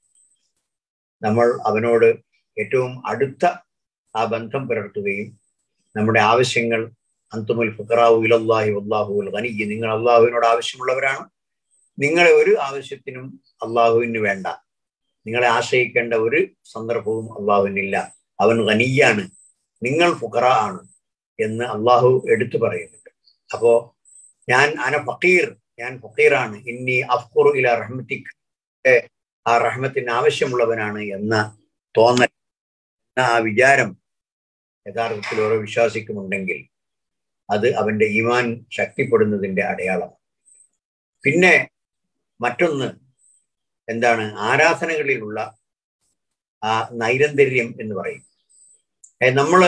നമ്മൾ അവനോട് ഏറ്റവും അടുത്ത ആ ബന്ധം പുലർത്തുകയും നമ്മുടെ ആവശ്യങ്ങൾ അന്തുമുൽ ഫുഖറാവു ഇലല്ലാഹി വല്ലാഹുൽ ഖനിയ്യ് നിങ്ങൾ അള്ളാഹുവിനോട് ആവശ്യമുള്ളവരാണ് നിങ്ങളെ ഒരു ആവശ്യത്തിനും അള്ളാഹുവിന് വേണ്ട നിങ്ങളെ ആശ്രയിക്കേണ്ട ഒരു സന്ദർഭവും അള്ളാഹുവിനില്ല അവൻ ഖനിയാണ് നിങ്ങൾ ഫുഖറ ആണ് എന്ന് അള്ളാഹു എടുത്തു പറയുന്നുണ്ട് അപ്പോ ഞാൻ അന ഫക്കീർ ഞാൻ ഫക്കീറാണ് ഇന്നി അഫ്ഖുറു ഇല റഹ്മത്തിക് ആ റഹ്മത്തിന് ആവശ്യമുള്ളവനാണ് എന്ന തോന്നൽ എന്ന ആ വിചാരം യഥാർത്ഥത്തിൽ ഓരോ വിശ്വാസിക്കുമുണ്ടെങ്കിൽ അത് അവന്റെ ഈമാൻ ശക്തിപ്പെടുന്നതിന്റെ അടയാളമാണ് പിന്നെ മറ്റൊന്ന് എന്താണ് ആരാധനകളിലുള്ള ആ നൈരന്തര്യം എന്ന് പറയും നമ്മള്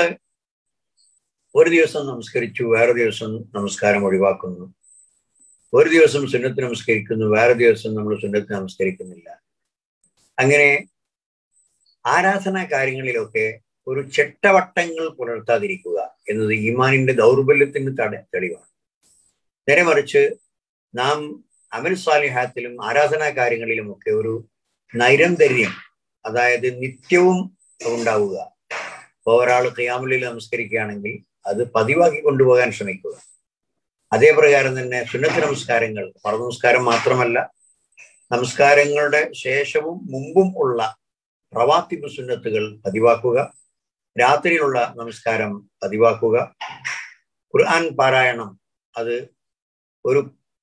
ഒരു ദിവസം നമസ്കരിച്ചു വേറെ ദിവസം നമസ്കാരം ഒഴിവാക്കുന്നു ഒരു ദിവസം സുന്നത്ത് നമസ്കരിക്കുന്നു വേറെ ദിവസം നമ്മൾ സുന്നത്ത് നമസ്കരിക്കുന്നില്ല അങ്ങനെ ആരാധനാ കാര്യങ്ങളിലൊക്കെ ഒരു ചെട്ടവട്ടങ്ങൾ പുലർത്താതിരിക്കുക എന്നത് ഈമാനിന്റെ ദൗർബല്യത്തിന് തട തെളിവാണ് നേരെ മറിച്ച് നാം അമൽ സാലിഹാത്തിലും ആരാധനാ കാര്യങ്ങളിലുമൊക്കെ ഒരു നൈരന്തര്യം അതായത് നിത്യവും ഉണ്ടാവുക ഇപ്പോൾ ഒരാൾ ഖിയാമുലിൽ നമസ്കരിക്കുകയാണെങ്കിൽ അത് പതിവാക്കി കൊണ്ടുപോകാൻ ശ്രമിക്കുക അതേ പ്രകാരം തന്നെ സുന്നത്ത് നമസ്കാരങ്ങൾ പറ നമസ്കാരം മാത്രമല്ല നമസ്കാരങ്ങളുടെ ശേഷവും മുമ്പും ഉള്ള പ്രവാത്തിബ് സുന്നത്തുകൾ പതിവാക്കുക രാത്രിയിലുള്ള നമസ്കാരം പതിവാക്കുക ഖുർആൻ പാരായണം അത് ഒരു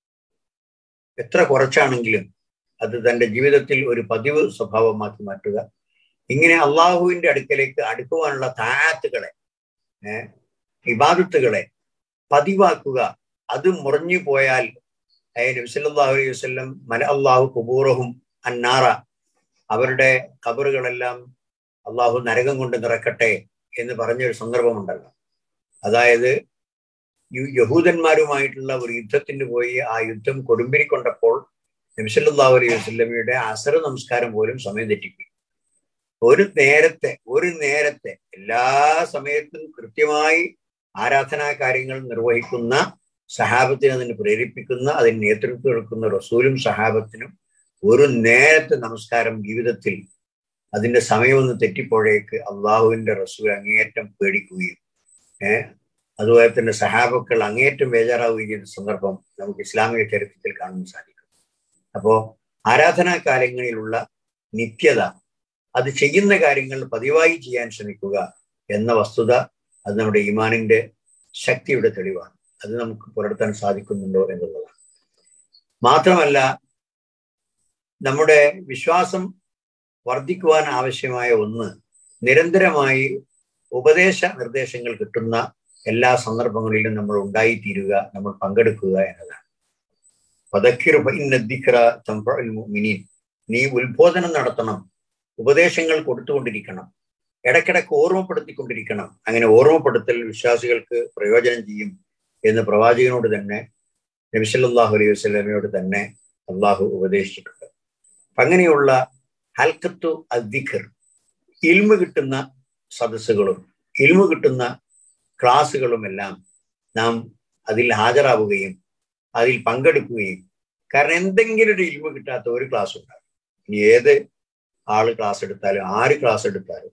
എത്ര കുറച്ചാണെങ്കിലും അത് തൻ്റെ ജീവിതത്തിൽ ഒരു പതിവ് സ്വഭാവമാക്കി മാറ്റുക ഇങ്ങനെ അള്ളാഹുവിന്റെ അടുക്കലേക്ക് അടുക്കുവാനുള്ള താഴത്തുകളെ ഏഹ് ഇബാദത്തുകളെ പതിവാക്കുക അത് മുറിഞ്ഞു പോയാൽ നബിസല്ലാഹു അലൈഹി വസ്ലം മല അള്ളാഹു കുബൂറഹും അന്നാറ അവരുടെ കബറുകളെല്ലാം അള്ളാഹു നരകം കൊണ്ട് നിറക്കട്ടെ എന്ന് പറഞ്ഞൊരു സന്ദർഭമുണ്ടല്ലോ അതായത് യഹൂദന്മാരുമായിട്ടുള്ള ഒരു യുദ്ധത്തിന് പോയി ആ യുദ്ധം കൊടുമ്പിരി കൊണ്ടപ്പോൾ നബിസല്ലാഹു അലൈഹി വസ്ലമിയുടെ അസർ നമസ്കാരം പോലും സമയം തെറ്റിപ്പോയി ഒരു നേരത്തെ ഒരു നേരത്തെ എല്ലാ സമയത്തും കൃത്യമായി ആരാധനാ കാര്യങ്ങൾ നിർവഹിക്കുന്ന സഹാബത്തിനെ അതിന് പ്രേരിപ്പിക്കുന്ന അതിന് നേതൃത്വം എടുക്കുന്ന റസൂലും സഹാബത്തിനും ഒരു നേരത്തെ നമസ്കാരം ജീവിതത്തിൽ അതിന്റെ സമയമൊന്ന് തെറ്റിപ്പോഴേക്ക് അള്ളാഹുവിന്റെ റസൂൽ അങ്ങേയറ്റം പേടിക്കുകയും ഏഹ് അതുപോലെ തന്നെ സഹാബക്കൾ അങ്ങേയറ്റം ബേജാറാവുകയും ചെയ്ത സന്ദർഭം നമുക്ക് ഇസ്ലാമിക ചരിത്രത്തിൽ കാണാൻ സാധിക്കും അപ്പോ ആരാധനാ കാലങ്ങളിലുള്ള നിത്യത അത് ചെയ്യുന്ന കാര്യങ്ങൾ പതിവായി ചെയ്യാൻ ശ്രമിക്കുക എന്ന വസ്തുത അത് നമ്മുടെ ഈമാനിന്റെ ശക്തിയുടെ തെളിവാണ് അത് നമുക്ക് പുലർത്താൻ സാധിക്കുന്നുണ്ടോ എന്നുള്ളതാണ് മാത്രമല്ല നമ്മുടെ വിശ്വാസം വർദ്ധിക്കുവാൻ ആവശ്യമായ ഒന്ന് നിരന്തരമായി ഉപദേശ നിർദ്ദേശങ്ങൾ കിട്ടുന്ന എല്ലാ സന്ദർഭങ്ങളിലും നമ്മൾ ഉണ്ടായിത്തീരുക നമ്മൾ പങ്കെടുക്കുക എന്നതാണ് നീ ഉത്ബോധനം നടത്തണം ഉപദേശങ്ങൾ കൊടുത്തുകൊണ്ടിരിക്കണം ഇടയ്ക്കിടയ്ക്ക് ഓർമ്മപ്പെടുത്തിക്കൊണ്ടിരിക്കണം അങ്ങനെ ഓർമ്മപ്പെടുത്തൽ വിശ്വാസികൾക്ക് പ്രയോജനം ചെയ്യും എന്ന് പ്രവാചകനോട് തന്നെ നബിസല്ലാഹു അലൈഹി വസ്ലമയോട് തന്നെ അള്ളാഹു ഉപദേശിച്ചിട്ടുണ്ട് അങ്ങനെയുള്ള ഹൽക്കത്തു അദ്ദിഖർ ഇൽമ് കിട്ടുന്ന സദസ്സുകളും ഇൽമ് കിട്ടുന്ന ക്ലാസ്സുകളും എല്ലാം നാം അതിൽ ഹാജരാവുകയും അതിൽ പങ്കെടുക്കുകയും കാരണം എന്തെങ്കിലും ഒരു ഇൽമ് കിട്ടാത്ത ഒരു ക്ലാസ് ഉണ്ടാകും ഇനി ഏത് ആള് ക്ലാസ് എടുത്താലും ആര് ക്ലാസ് എടുത്താലും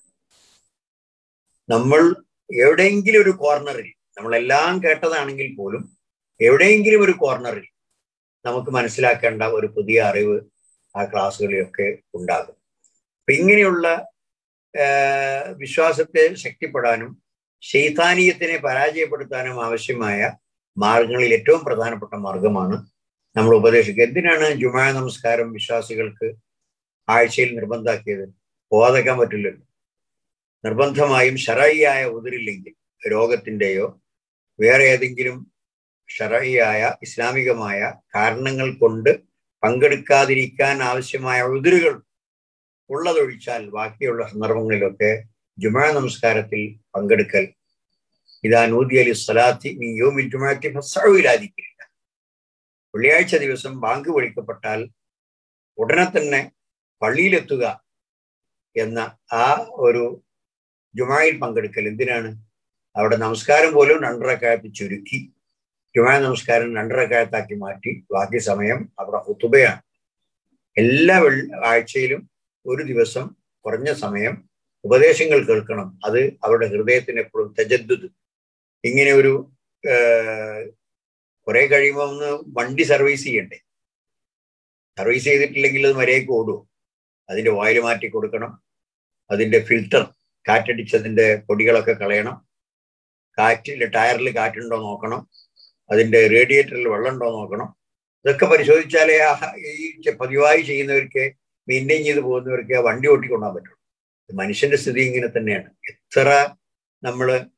നമ്മൾ എവിടെയെങ്കിലും ഒരു കോർണറിൽ നമ്മളെല്ലാം കേട്ടതാണെങ്കിൽ പോലും എവിടെയെങ്കിലും ഒരു കോർണറിൽ നമുക്ക് മനസ്സിലാക്കേണ്ട ഒരു പുതിയ അറിവ് ആ ക്ലാസ്സുകളിലൊക്കെ ഉണ്ടാകും അപ്പൊ ഇങ്ങനെയുള്ള വിശ്വാസത്തെ ശക്തിപ്പെടാനും ശൈതാനീയത്തിനെ പരാജയപ്പെടുത്താനും ആവശ്യമായ മാർഗങ്ങളിൽ ഏറ്റവും പ്രധാനപ്പെട്ട മാർഗമാണ് നമ്മൾ ഉപദേശിക്കുക എന്തിനാണ് ജുമാ നമസ്കാരം വിശ്വാസികൾക്ക് ആഴ്ചയിൽ നിർബന്ധാക്കിയത് പോകാതെക്കാൻ പറ്റില്ലല്ലോ നിർബന്ധമായും ഷറയിയായ ഉതിരില്ലെങ്കിൽ രോഗത്തിൻ്റെയോ വേറെ ഏതെങ്കിലും ഷറയിയായ ഇസ്ലാമികമായ കാരണങ്ങൾ കൊണ്ട് പങ്കെടുക്കാതിരിക്കാൻ ആവശ്യമായ ഉതിരുകൾ ഉള്ളതൊഴിച്ചാൽ ബാക്കിയുള്ള സന്ദർഭങ്ങളിലൊക്കെ ജുമാ നമസ്കാരത്തിൽ പങ്കെടുക്കൽ ഇതാ നൂതി അലി സ്വലാത്തി നീ യോമിൽ ജുമാറ്റി ഫസ്സാവിലാതിക്കില്ല വെള്ളിയാഴ്ച ദിവസം ബാങ്ക് വിളിക്കപ്പെട്ടാൽ ഉടനെ തന്നെ പള്ളിയിലെത്തുക എന്ന ആ ഒരു ജുമായിൽ പങ്കെടുക്കൽ എന്തിനാണ് അവിടെ നമസ്കാരം പോലും രണ്ടരക്കാലത്ത് ചുരുക്കി ജുമാ നമസ്കാരം രണ്ടരക്കാലത്താക്കി മാറ്റി ബാക്കി സമയം അവിടെ ഹുത്തുബയാണ് എല്ലാ ആഴ്ചയിലും ഒരു ദിവസം കുറഞ്ഞ സമയം ഉപദേശങ്ങൾ കേൾക്കണം അത് അവരുടെ ഹൃദയത്തിന് എപ്പോഴും തെജദ്ദുത് ഇങ്ങനെ ഒരു കുറെ കഴിയുമ്പോൾ ഒന്ന് വണ്ടി സർവീസ് ചെയ്യണ്ടേ സർവീസ് ചെയ്തിട്ടില്ലെങ്കിൽ അത് മര്യാദയ്ക്ക് ഓടുമോ അതിന്റെ ഓയിൽ മാറ്റി കൊടുക്കണം അതിന്റെ ഫിൽട്ടർ കാറ്റടിച്ചതിന്റെ പൊടികളൊക്കെ കളയണം കാറ്റിൽ ടയറിൽ കാറ്റുണ്ടോ നോക്കണം അതിന്റെ റേഡിയേറ്ററിൽ വെള്ളമുണ്ടോ നോക്കണം ഇതൊക്കെ പരിശോധിച്ചാലേ ആ ഈ പതിവായി ചെയ്യുന്നവർക്ക് മെയിൻറ്റെയിൻ ചെയ്ത് പോകുന്നവർക്ക് ആ വണ്ടി ഓട്ടിക്കൊണ്ടാൻ പറ്റുള്ളൂ മനുഷ്യന്റെ സ്ഥിതി ഇങ്ങനെ തന്നെയാണ് എത്ര നമ്മൾ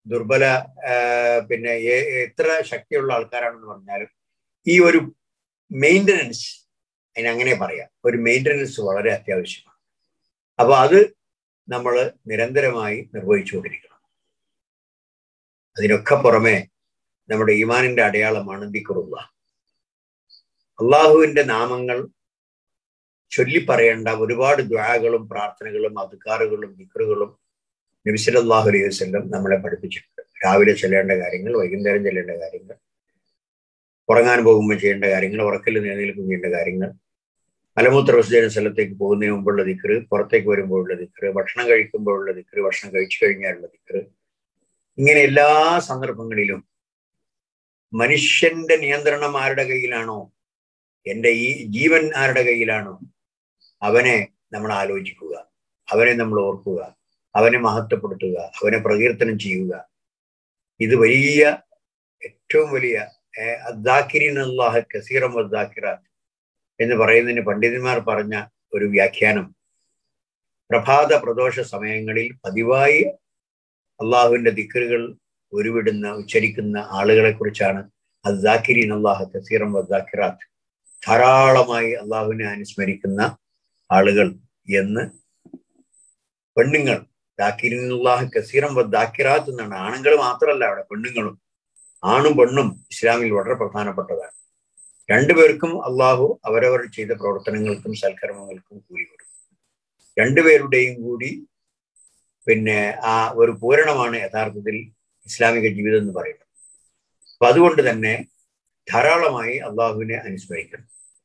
ദുർബല ആ, പിന്നെ എ- എത്ര ശക്തിയുള്ള ആൾക്കാരാണെന്ന് പറഞ്ഞാലും ഈ ഒരു മെയിൻ്റനൻസ് അതിന് അങ്ങനെ പറയാം ഒരു മെയിൻ്റനൻസ് വളരെ അത്യാവശ്യമാണ് അപ്പൊ അത് നമ്മൾ നിരന്തരമായി നിർവഹിച്ചുകൊണ്ടിരിക്കണം അതിനൊക്കെ പുറമെ നമ്മുടെ ഈമാനിന്റെ അടയാളമാണ് ദിക്റുള്ള അള്ളാഹുവിന്റെ നാമങ്ങൾ ചൊല്ലിപ്പറയേണ്ട ഒരുപാട് ദ്വാകളും പ്രാർത്ഥനകളും അധികാറുകളും ദിക്റുകളും നബിസലല്ലാഹു അലൈഹി വസല്ലം നമ്മളെ പഠിപ്പിച്ചിട്ടുണ്ട് രാവിലെ ചെല്ലേണ്ട കാര്യങ്ങൾ വൈകുന്നേരം ചെല്ലേണ്ട കാര്യങ്ങൾ ഉറങ്ങാൻ പോകുമ്പോൾ ചെയ്യേണ്ട കാര്യങ്ങൾ ഉറക്കൽ നിലനിൽക്കും ചെയ്യേണ്ട കാര്യങ്ങൾ മലമൂത്ര വിസർജന സ്ഥലത്തേക്ക് പോകുന്നതിന് മുമ്പുള്ള ദിക്റ് പുറത്തേക്ക് വരുമ്പോഴുള്ള ദിക്റ് ഭക്ഷണം കഴിക്കുമ്പോഴുള്ള ദിക്റ് ഭക്ഷണം കഴിച്ചു കഴിഞ്ഞാലുള്ള ദിക്റ് ഇങ്ങനെ എല്ലാ സന്ദർഭങ്ങളിലും മനുഷ്യന്റെ നിയന്ത്രണം ആരുടെ കയ്യിലാണോ എൻ്റെ ഈ ജീവൻ ആരുടെ കയ്യിലാണോ അവനെ നമ്മൾ ആലോചിക്കുക അവനെ നമ്മൾ ഓർക്കുക അവനെ മഹത്വപ്പെടുത്തുക അവനെ പ്രകീർത്തനം ചെയ്യുക ഇത് വലിയ ഏറ്റവും വലിയ അദ്ദാക്കിരിനുള്ള കസീറം അദ്ദാക്കിറാത്ത് എന്ന് പറയുന്നതിന് പണ്ഡിതന്മാർ പറഞ്ഞ ഒരു വ്യാഖ്യാനം പ്രഭാത പ്രദോഷ സമയങ്ങളിൽ പതിവായി അള്ളാഹുവിന്റെ ദിക്കറുകൾ ഉരുവിടുന്ന ഉച്ചരിക്കുന്ന ആളുകളെ കുറിച്ചാണ് അദ്ദാക്കിരീൻ അള്ളാഹ് കസീറം അദ്ദാക്കിറാത്ത് ധാരാളമായി അള്ളാഹുവിനെ അനുസ്മരിക്കുന്ന ആളുകൾ എന്ന് പെണ്ണുങ്ങൾ ദാക്കിരിനുള്ളാഹ് കസീറം ദാക്കിറാത്ത് എന്നാണ് ആണുങ്ങൾ മാത്രമല്ല അവിടെ പെണ്ണുങ്ങളും ആണും പെണ്ണും ഇസ്ലാമിൽ വളരെ പ്രധാനപ്പെട്ടതാണ് രണ്ടുപേർക്കും അള്ളാഹു അവരവർ ചെയ്ത പ്രവർത്തനങ്ങൾക്കും സൽക്കർമ്മങ്ങൾക്കും കൂലി കൊടുക്കും രണ്ടുപേരുടെയും കൂടി പിന്നെ ആ ഒരു പൂരണമാണ് യഥാർത്ഥത്തിൽ ഇസ്ലാമിക ജീവിതം എന്ന് പറയുന്നത് അപ്പൊ അതുകൊണ്ട് തന്നെ ധാരാളമായി അള്ളാഹുവിനെ അനുസ്മരിക്കണം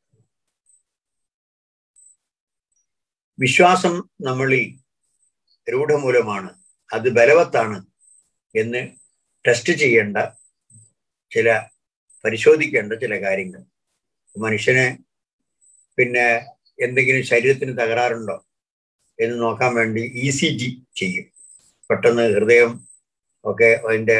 വിശ്വാസം നമ്മളിൽ രൂഢമൂലമാണ് അത് ബലവത്താണ് എന്ന് ടെസ്റ്റ് ചെയ്യേണ്ട ചില പരിശോധിക്കേണ്ട ചില കാര്യങ്ങൾ മനുഷ്യന് പിന്നെ എന്തെങ്കിലും ശരീരത്തിന് തകരാറുണ്ടോ എന്ന് നോക്കാൻ വേണ്ടി ഇ സി ജി ചെയ്യും പെട്ടെന്ന് ഹൃദയം ഒക്കെ അതിൻ്റെ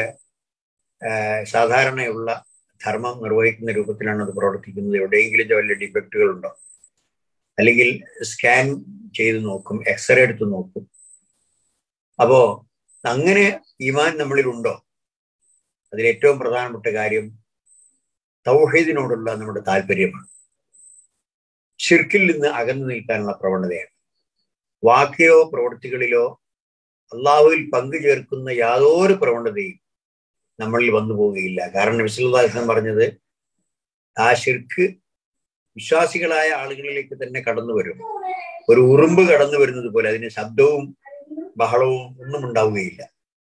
സാധാരണയുള്ള ധർമ്മം നിർവഹിക്കുന്ന രൂപത്തിലാണ് അത് പ്രവർത്തിക്കുന്നത് എവിടെയെങ്കിലും വല്ല ഡിഫക്റ്റുകൾ ഉണ്ടോ അല്ലെങ്കിൽ സ്കാൻ ചെയ്ത് നോക്കും എക്സ്റേ എടുത്ത് നോക്കും അപ്പോ അങ്ങനെ ഈമാൻ നമ്മളിൽ ഉണ്ടോ അതിൽ ഏറ്റവും പ്രധാനപ്പെട്ട കാര്യം തൗഹീദിനോടുള്ള നമ്മുടെ താല്പര്യമാണ് ഷിർക്കിൽ നിന്ന് അകന്നു നിൽക്കാനുള്ള പ്രവണതയാണ് വാക്കിലോ പ്രവൃത്തികളിലോ അള്ളാഹുവിൽ പങ്കു ചേർക്കുന്ന യാതൊരു പ്രവണതയും നമ്മളിൽ വന്നു പോവുകയില്ല കാരണം വിശ്വദാസൻ പറഞ്ഞത് ആ ഷിർക്ക് വിശ്വാസികളായ ആളുകളിലേക്ക് തന്നെ കടന്നു വരും ഒരു ഉറുമ്പ് കടന്നു വരുന്നത് പോലെ അതിന് ശബ്ദവും ബഹളവും ഒന്നും ഉണ്ടാവുകയില്ല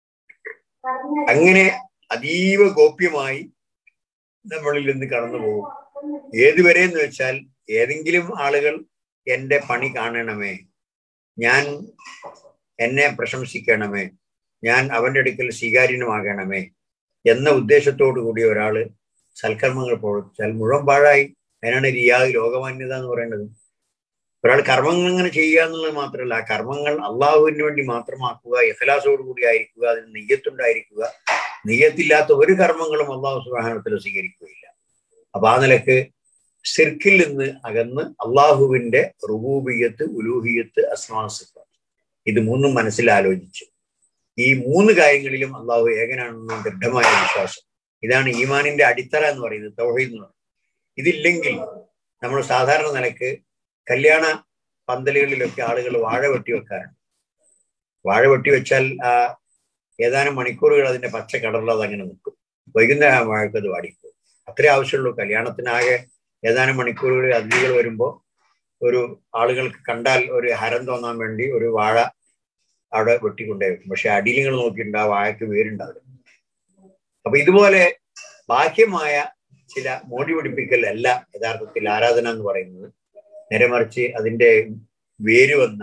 അങ്ങനെ അതീവ ഗോപ്യമായി നമ്മളിൽ നിന്ന് കടന്നു പോകും ഏതുവരെ എന്ന് വെച്ചാൽ ഏതെങ്കിലും ആളുകൾ എൻ്റെ പണി കാണണമേ ഞാൻ എന്നെ പ്രശംസിക്കണമേ ഞാൻ അവന്റെ അടുക്കൽ സ്വീകാര്യനുമാകണമേ എന്ന ഉദ്ദേശത്തോടു കൂടി ഒരാള് സൽക്കർമ്മങ്ങൾ പ്രവർത്തിച്ചാൽ മുഴുവൻ പാഴായി അതിനാണ് റിയാ ലോകമാന്യത എന്ന് പറയുന്നത് ഒരാൾ കർമ്മങ്ങൾ ഇങ്ങനെ ചെയ്യുക എന്നുള്ളത് മാത്രമല്ല ആ കർമ്മങ്ങൾ അള്ളാഹുവിന് വേണ്ടി മാത്രമാക്കുക ഇഖലാസോടു കൂടി ആയിരിക്കുക അതിന് നെയ്യത്തുണ്ടായിരിക്കുക നെയ്യത്തില്ലാത്ത ഒരു കർമ്മങ്ങളും അള്ളാഹു സുബാനത്തിൽ സ്വീകരിക്കുകയില്ല അപ്പൊ ആ നിലക്ക് സിർക്കിൽ നിന്ന് അകന്ന് അള്ളാഹുവിന്റെ റുബൂബിയത്ത് ഉലൂഹിയത്ത് അസ്മാസിഫ ഇത് മൂന്നും മനസ്സിലാലോചിച്ചു ഈ മൂന്ന് കാര്യങ്ങളിലും അള്ളാഹു ഏകനാണെന്ന ദൃഢമായ വിശ്വാസം ഇതാണ് ഈമാനിന്റെ അടിത്തറ എന്ന് പറയുന്നത് തൗഹീദ് എന്ന് പറയുന്നത് ഇതില്ലെങ്കിൽ നമ്മൾ സാധാരണ നിലക്ക് കല്യാണ പന്തലുകളിലൊക്കെ ആളുകൾ വാഴ വെട്ടി വെക്കാറുണ്ട് വാഴ വെട്ടി വെച്ചാൽ ആ ഏതാനും മണിക്കൂറുകൾ അതിന്റെ പച്ച കളറിൽ അത് അങ്ങനെ നിൽക്കും വൈകുന്നേരം വാഴക്ക് അത് വാടിപ്പോകും അത്രേ ആവശ്യമുള്ളൂ കല്യാണത്തിനാകെ ഏതാനും മണിക്കൂറുകൾ അതിഥികൾ വരുമ്പോൾ ഒരു ആളുകൾക്ക് കണ്ടാൽ ഒരു ഹരം തോന്നാൻ വേണ്ടി ഒരു വാഴ അവിടെ വെട്ടിക്കൊണ്ടേ വെക്കും പക്ഷെ അടിയിൽ നിങ്ങൾ നോക്കിയിട്ടുണ്ട് ആ വാഴയ്ക്ക് വേരുണ്ടാവില്ല അപ്പൊ ഇതുപോലെ ബാഹ്യമായ ചില മോടി പിടിപ്പിക്കൽ അല്ല യഥാർത്ഥത്തിൽ ആരാധന എന്ന് പറയുന്നത് നേരെ മറിച്ച് അതിന്റെ വേര് വന്ന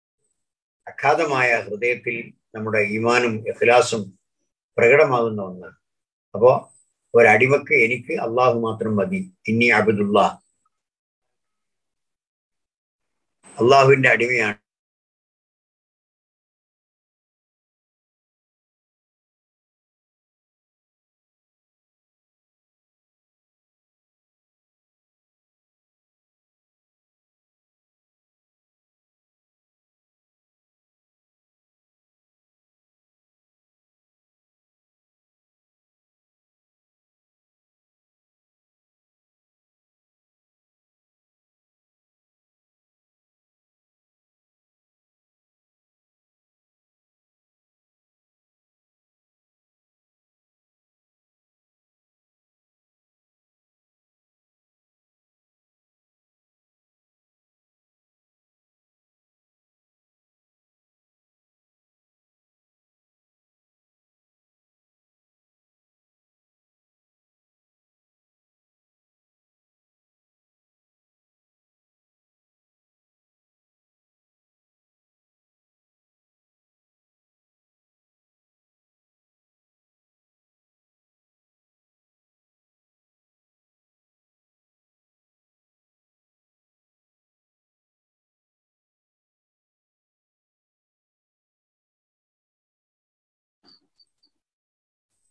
അഗാധമായ ഹൃദയത്തിൽ നമ്മുടെ ഈമാനും എഖ്ലാസും പ്രകടമാകുന്ന ഒന്നാണ് അപ്പോ ഒരടിമക്ക് എനിക്ക് അള്ളാഹു മാത്രം മതി ഇനി അബുദുള്ള അള്ളാഹുവിന്റെ അടിമയാണ്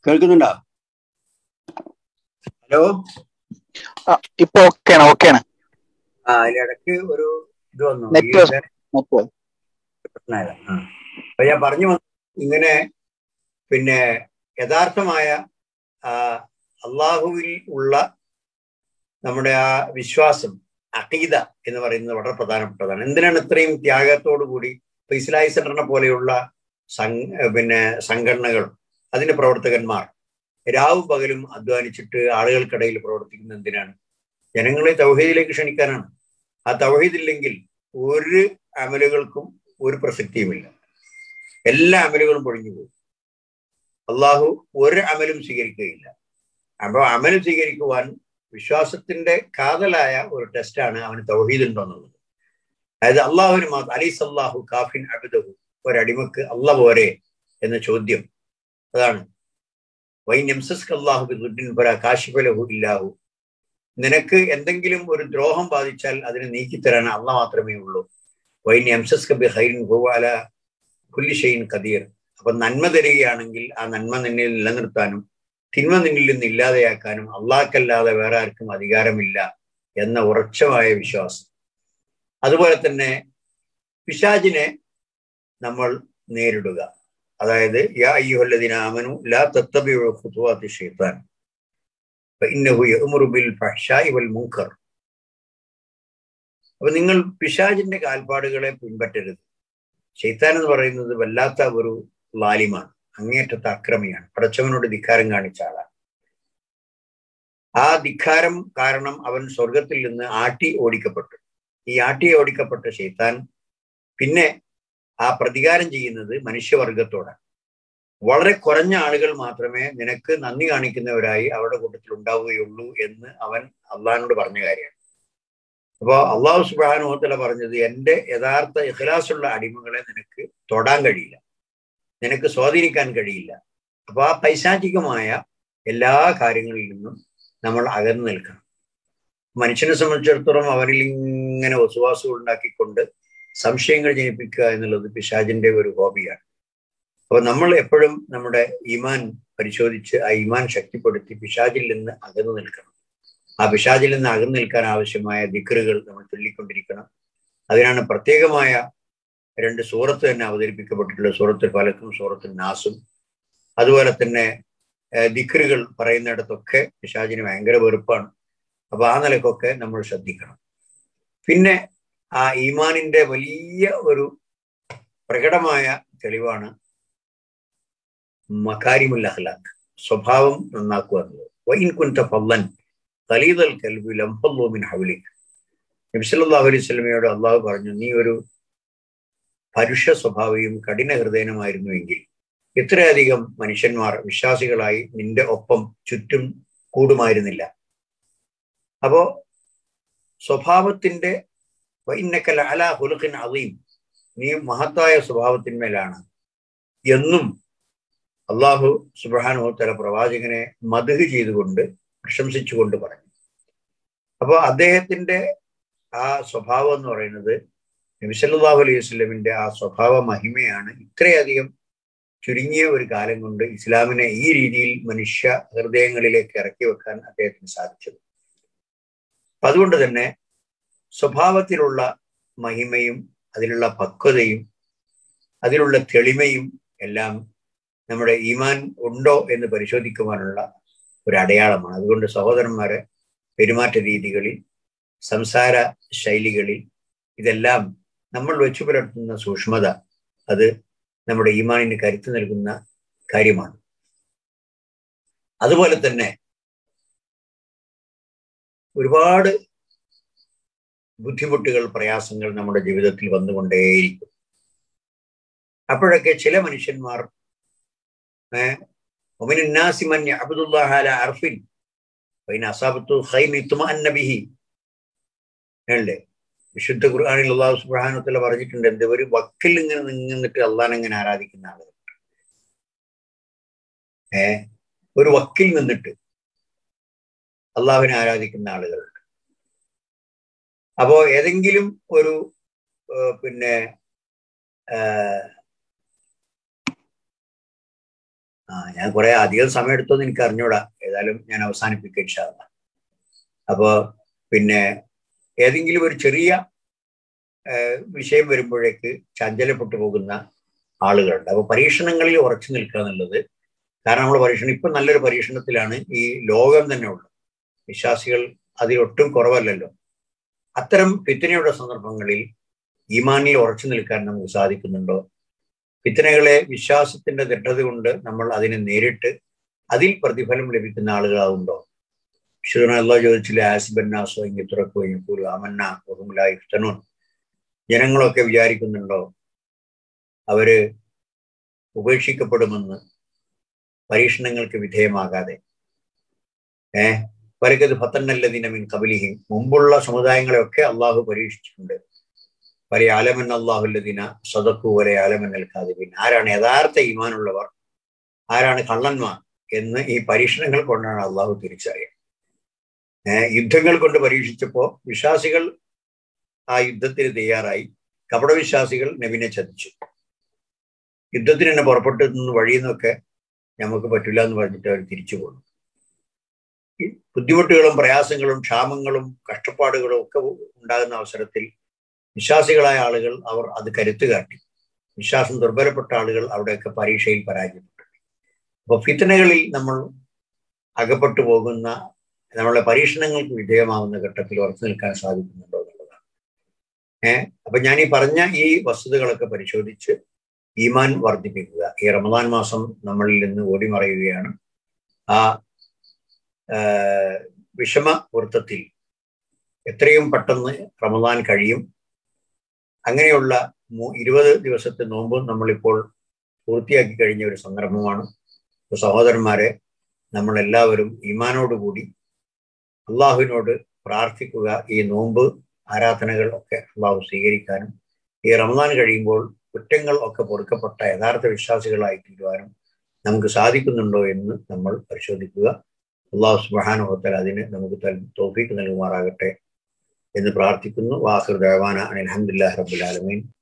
കേൾക്കുന്നുണ്ടോ ഹലോ ആ, ഇപ്പൊ ഓക്കെയാണ് ഓക്കെയാണ് ആ അതിലിടക്ക് ഒരു ഇത് വന്നു ഈ നെറ്റ്വർക്ക് ഇത് നെറ്റ്വർക്ക് പ്രശ്നമായതാ. ആ. അപ്പൊ ഞാൻ പറഞ്ഞു വന്നു ഇങ്ങനെ പിന്നെ യഥാർത്ഥമായ ആ, അള്ളാഹുവിൽ ഉള്ള നമ്മുടെ ആ വിശ്വാസം അഖീദ എന്ന് പറയുന്നത് വളരെ പ്രധാനപ്പെട്ടതാണ് എന്തിനാണ് ഇത്രയും ത്യാഗത്തോടു കൂടി ഇപ്പൊ ഇസ്ലാഹി സെന്ററിനെ പോലെയുള്ള സംഘ പിന്നെ സംഘടനകൾ അതിന്റെ പ്രവർത്തകന്മാർ രാവും പകലും അധ്വാനിച്ചിട്ട് ആളുകൾക്കിടയിൽ പ്രവർത്തിക്കുന്ന എന്തിനാണ് ജനങ്ങളെ തൗഹീദിലേക്ക് ക്ഷണിക്കാനാണ് ആ തൗഹീദ് ഇല്ലെങ്കിൽ ഒരു അമലുകൾക്കും ഒരു പ്രസക്തിയുമില്ല എല്ലാ അമലുകളും പൊഴിഞ്ഞു പോകും അള്ളാഹു ഒരു അമലും സ്വീകരിക്കുകയില്ല അപ്പൊ അമൽ സ്വീകരിക്കുവാൻ വിശ്വാസത്തിന്റെ കാതലായ ഒരു ടെസ്റ്റാണ് അവന് തൗഹീദ് ഉണ്ടോ എന്നുള്ളത് അതായത് അള്ളാഹുവിന് മാത്രം അലീസ് അള്ളാഹു കാഫിൻ അബിദഹു ഒരടിമക്ക് അല്ല പോരെ എന്ന ചോദ്യം അതാണ് കാശിഫലഹു ഇല്ലാഹു നിനക്ക് എന്തെങ്കിലും ഒരു ദ്രോഹം ബാധിച്ചാൽ അതിനെ നീക്കിത്തരാൻ അള്ള മാത്രമേ ഉള്ളൂ വൈൻ എംസസ് കബി ഹൈൻ അല കുല്ലിഷൈൻ കദീർ അപ്പൊ നന്മ തരികയാണെങ്കിൽ ആ നന്മ നിന്നിൽ നിലനിർത്താനും തിന്മ നിന്നിൽ നിന്ന് ഇല്ലാതെയാക്കാനും അള്ളാഹ്ക്കല്ലാതെ വേറെ ആർക്കും അധികാരമില്ല എന്ന ഉറച്ചമായ വിശ്വാസം അതുപോലെ തന്നെ പിശാജിനെ നമ്മൾ നേരിടുക അതായത് യാ അയ്യുഹല്ലദീന ആമനു ലാ തത്തബിഉ ഖുതുവാത്തി ശൈത്താൻ ഫഇന്നഹു യഅ്മുറു ബിൽ ഫഹ്ശാഇ വൽ മുൻകർ അപ്പൊ നിങ്ങൾ പിശാജിന്റെ കാൽപ്പാടുകളെ പിൻപറ്റരുത് ശൈത്താൻ എന്ന് പറയുന്നത് വല്ലാത്ത ഒരു ലാലിമാണ് അങ്ങേറ്റത്തെ അക്രമിയാണ് പടച്ചവനോട് ധിക്കാരം കാണിച്ച ആളാണ് ആ ധിക്കാരം കാരണം അവൻ സ്വർഗത്തിൽ നിന്ന് ആട്ടി ഓടിക്കപ്പെട്ടു ഈ ആട്ടി ഓടിക്കപ്പെട്ട ശൈത്താൻ പിന്നെ ആ പ്രതികാരം ചെയ്യുന്നത് മനുഷ്യവർഗത്തോടാണ് വളരെ കുറഞ്ഞ ആളുകൾ മാത്രമേ നിനക്ക് നന്ദി കാണിക്കുന്നവരായി അവരുടെ കൂട്ടത്തിൽ ഉണ്ടാവുകയുള്ളൂ എന്ന് അവൻ അള്ളഹാനോട് പറഞ്ഞ കാര്യമാണ് അപ്പോൾ അള്ളാഹു സുബാനുഭവത്തില പറഞ്ഞത് എൻ്റെ യഥാർത്ഥ ഇഖ്ലാസുള്ള അടിമകളെ നിനക്ക് തൊടാൻ കഴിയില്ല നിനക്ക് സ്വാധീനിക്കാൻ കഴിയില്ല അപ്പൊ ആ പൈശാചികമായ എല്ലാ കാര്യങ്ങളിൽ നിന്നും നമ്മൾ അകന്നു നിൽക്കണം മനുഷ്യനെ സംബന്ധിച്ചിടത്തോളം അവരിൽ ഇങ്ങനെ വസുവാസം ഉണ്ടാക്കിക്കൊണ്ട് സംശയങ്ങൾ ജനിപ്പിക്കുക എന്നുള്ളത് പിശാജിന്റെ ഒരു ഹോബിയാണ് അപ്പൊ നമ്മൾ എപ്പോഴും നമ്മുടെ ഈമാൻ പരിശോധിച്ച് ആ ഈമാൻ ശക്തിപ്പെടുത്തി പിശാജിൽ നിന്ന് അകന്നു നിൽക്കണം ആ പിശാജിൽ നിന്ന് അകന്നു നിൽക്കാൻ ആവശ്യമായ ദിക്കറുകൾ നമ്മൾ ചൊല്ലിക്കൊണ്ടിരിക്കണം അതിനാണ് പ്രത്യേകമായ രണ്ട് സൂറത്ത് തന്നെ അവതരിപ്പിക്കപ്പെട്ടിട്ടുള്ളത് സൂറത്ത് ഫലക്കും സൂറത്ത് നാസും അതുപോലെ തന്നെ ദിക്കറുകൾ പറയുന്നിടത്തൊക്കെ പിശാജിന് ഭയങ്കര വെറുപ്പാണ് അപ്പൊ ആ നിലക്കൊക്കെ നമ്മൾ ശ്രദ്ധിക്കണം പിന്നെ ആ ഈമാനിന്റെ വലിയ ഒരു പ്രകടമായ തെളിവാണ് മക്കാരിമുൽ അഹ്ലാഖ് സ്വഭാവം നന്നാക്കുക എന്നുള്ളത് വൈൻ കുൻത ഫല്ലൻ ഖലീദൽ കൽബി ലംഫല്ലു മിൻ ഹൗലിക് നബി സല്ലല്ലാഹു അലൈഹി വസല്ലമയോട് അള്ളാഹു പറഞ്ഞു നീ ഒരു പരുഷ സ്വഭാവിയും കഠിന ഹൃദയനുമായിരുന്നുവെങ്കിൽ ഇത്രയധികം മനുഷ്യന്മാർ വിശ്വാസികളായി നിന്റെ ഒപ്പം ചുറ്റും കൂടുമായിരുന്നില്ല അപ്പോ സ്വഭാവത്തിന്റെ വൈന്നക്കൽ അല ഹുലുഖിൻ അലീം നീ മഹത്തായ സ്വഭാവത്തിന്മേലാണ് എന്നും അള്ളാഹു സുബാനുഹത്തല പ്രവാചകനെ മധു ചെയ്തുകൊണ്ട് പ്രശംസിച്ചുകൊണ്ട് പറഞ്ഞു അപ്പോൾ അദ്ദേഹത്തിന്റെ ആ സ്വഭാവം എന്ന് പറയുന്നത് നബിസല്ലാഹു അലൈഹി വസ്ലമിന്റെ ആ സ്വഭാവ മഹിമയാണ് ഇത്രയധികം ചുരുങ്ങിയ ഒരു കാലം കൊണ്ട് ഇസ്ലാമിനെ ഈ രീതിയിൽ മനുഷ്യ ഹൃദയങ്ങളിലേക്ക് ഇറക്കി വെക്കാൻ അദ്ദേഹത്തിന് സാധിച്ചത് അപ്പൊ അതുകൊണ്ട് തന്നെ സ്വഭാവത്തിലുള്ള മഹിമയും അതിലുള്ള പക്വതയും അതിലുള്ള തെളിമയും എല്ലാം നമ്മുടെ ഈമാൻ ഉണ്ടോ എന്ന് പരിശോധിക്കുവാനുള്ള ഒരു അടയാളമാണ് അതുകൊണ്ട് സഹോദരന്മാരെ പെരുമാറ്റ രീതികളിൽ സംസാര ശൈലികളിൽ ഇതെല്ലാം നമ്മൾ വെച്ചു പുലർത്തുന്ന സൂക്ഷ്മത അത് നമ്മുടെ ഈമാനിന് കരുത്ത് നൽകുന്ന കാര്യമാണ് അതുപോലെ തന്നെ ഒരുപാട് ബുദ്ധിമുട്ടുകൾ പ്രയാസങ്ങൾ നമ്മുടെ ജീവിതത്തിൽ വന്നുകൊണ്ടേയിരിക്കും അപ്പോഴൊക്കെ ചില മനുഷ്യന്മാർ ഒമിനാസിമൻ അബ്ദുല്ലാഹാല അർഫിൻ അസാബത്തു ബിഹി അല്ലേ വിശുദ്ധ ഖുർആാനിൽ അള്ളാഹു സുബ്രഹാനത്തില പറഞ്ഞിട്ടുണ്ട് എന്ത് ഒരു വക്കിൽ ഇങ്ങനെ നിന്നിട്ട് അള്ളഹാൻ ഇങ്ങനെ ആരാധിക്കുന്ന ആളുകൾ ഏ ഒരു വക്കിൽ നിന്നിട്ട് അള്ളാഹുവിനെ ആരാധിക്കുന്ന ആളുകളുണ്ട് അപ്പോ ഏതെങ്കിലും ഒരു പിന്നെ ആ ഞാൻ കുറെ അധികം സമയം എടുത്തോന്ന് എനിക്ക് അറിഞ്ഞൂടാ ഏതായാലും ഞാൻ അവസാനിപ്പിക്കുക അപ്പോ പിന്നെ ഏതെങ്കിലും ഒരു ചെറിയ ഏഹ്, വിഷയം വരുമ്പോഴേക്ക് ചഞ്ചലപ്പെട്ടു പോകുന്ന ആളുകളുണ്ട് അപ്പൊ പരീക്ഷണങ്ങളിൽ ഉറച്ചു നിൽക്കുക എന്നുള്ളത് കാരണം നമ്മൾ പരീക്ഷണം ഇപ്പൊ നല്ലൊരു പരീക്ഷണത്തിലാണ് ഈ ലോകം തന്നെ ഉള്ളത് വിശ്വാസികൾ അതിലൊട്ടും കുറവല്ലല്ലോ അത്തരം ഫിത്തനയുടെ സന്ദർഭങ്ങളിൽ ഈമാനിൽ ഉറച്ചു നിൽക്കാൻ നമുക്ക് സാധിക്കുന്നുണ്ടോ ഫിത്തനകളെ വിശ്വാസത്തിന്റെ ദൃഢത കൊണ്ട് നമ്മൾ അതിനെ നേരിട്ട് അതിൽ പ്രതിഫലം ലഭിക്കുന്ന ആളുകളാവുണ്ടോ വിശുദ്ധന അള്ളാഹ് ചോദിച്ചില്ലേ ആസിബന്നാസോ ഇങ്ങിത്തുറക്കോ ഇങ്ങൂലു അമന്ന ഒഹുമുലായി ഫിത്തനോൻ ജനങ്ങളൊക്കെ വിചാരിക്കുന്നുണ്ടോ അവര് ഉപേക്ഷിക്കപ്പെടുമെന്ന് പരീക്ഷണങ്ങൾക്ക് വിധേയമാകാതെ ഏഹ് വരക്കത് ഫത്തന്നല്ലതിന മിൻ കബലിഹിം മുമ്പുള്ള സമുദായങ്ങളെയൊക്കെ അള്ളാഹു പരീക്ഷിച്ചിട്ടുണ്ട് വരെ ആലമൻ അള്ളാഹുല്ലദിന സദക്കു വരെ ആലമൻ അൽക്കാദിബിൻ ആരാണ് യഥാർത്ഥ ഈമാനുള്ളവർ ആരാണ് കള്ളന്മാർ എന്ന് ഈ പരീക്ഷണങ്ങൾ കൊണ്ടാണ് അള്ളാഹു തിരിച്ചറിയുക ഏഹ് യുദ്ധങ്ങൾ കൊണ്ട് പരീക്ഷിച്ചപ്പോ വിശ്വാസികൾ ആ യുദ്ധത്തിന് തയ്യാറായി കപടവിശ്വാസികൾ നബിനെ ചതിച്ചു യുദ്ധത്തിന് തന്നെ പുറപ്പെട്ടു നിന്ന് വഴിയിൽ നിന്നൊക്കെ നമുക്ക് പറ്റില്ല എന്ന് പറഞ്ഞിട്ട് അവർ തിരിച്ചു പോകുന്നു ഈ ബുദ്ധിമുട്ടുകളും പ്രയാസങ്ങളും ക്ഷാമങ്ങളും കഷ്ടപ്പാടുകളും ഒക്കെ ഉണ്ടാകുന്ന അവസരത്തിൽ വിശ്വാസികളായ ആളുകൾ അവർ അത് കരുത്ത് കാട്ടി വിശ്വാസം ദുർബലപ്പെട്ട ആളുകൾ അവിടെയൊക്കെ പരീക്ഷയിൽ പരാജയപ്പെട്ടു അപ്പൊ ഫിത്തനകളിൽ നമ്മൾ അകപ്പെട്ടു പോകുന്ന നമ്മളെ പരീക്ഷണങ്ങൾക്ക് വിധേയമാവുന്ന ഘട്ടത്തിൽ ഉറച്ചു നിൽക്കാൻ സാധിക്കുന്നുണ്ടോ എന്നുള്ളതാണ് ഏഹ് അപ്പൊ ഞാൻ ഈ പറഞ്ഞ ഈ വസ്തുതകളൊക്കെ പരിശോധിച്ച് ഈമാൻ വർദ്ധിപ്പിക്കുക ഈ റമദാൻ മാസം നമ്മളിൽ നിന്ന് ഓടിമറയുകയാണ് ആ വിഷമ വൃത്തത്തിൽ എത്രയും പെട്ടെന്ന് റമദാൻ കഴിയും അങ്ങനെയുള്ള ഇരുപത് ദിവസത്തെ നോമ്പും നമ്മളിപ്പോൾ പൂർത്തിയാക്കി കഴിഞ്ഞ ഒരു സന്ദർഭമാണ് സഹോദരന്മാരെ നമ്മൾ എല്ലാവരും ഈമാനോടുകൂടി അള്ളാഹുവിനോട് പ്രാർത്ഥിക്കുക ഈ നോമ്പ് ആരാധനകൾ ഒക്കെ അള്ളാഹു സ്വീകരിക്കാനും ഈ റമദാൻ കഴിയുമ്പോൾ കുറ്റങ്ങൾ ഒക്കെ പൊറുക്കപ്പെട്ട യഥാർത്ഥ വിശ്വാസികളായി തീരുവാനും നമുക്ക് സാധിക്കുന്നുണ്ടോ എന്ന് നമ്മൾ പരിശോധിക്കുക അള്ളാഹു സുബാനുഭവത്താൽ അതിന് നമുക്ക് തോഫീക്ക് നൽകുമാറാകട്ടെ എന്ന് പ്രാർത്ഥിക്കുന്നു വാഹുർ ദേവാന അലഹമുല്ലാ റബുലാലമീൻ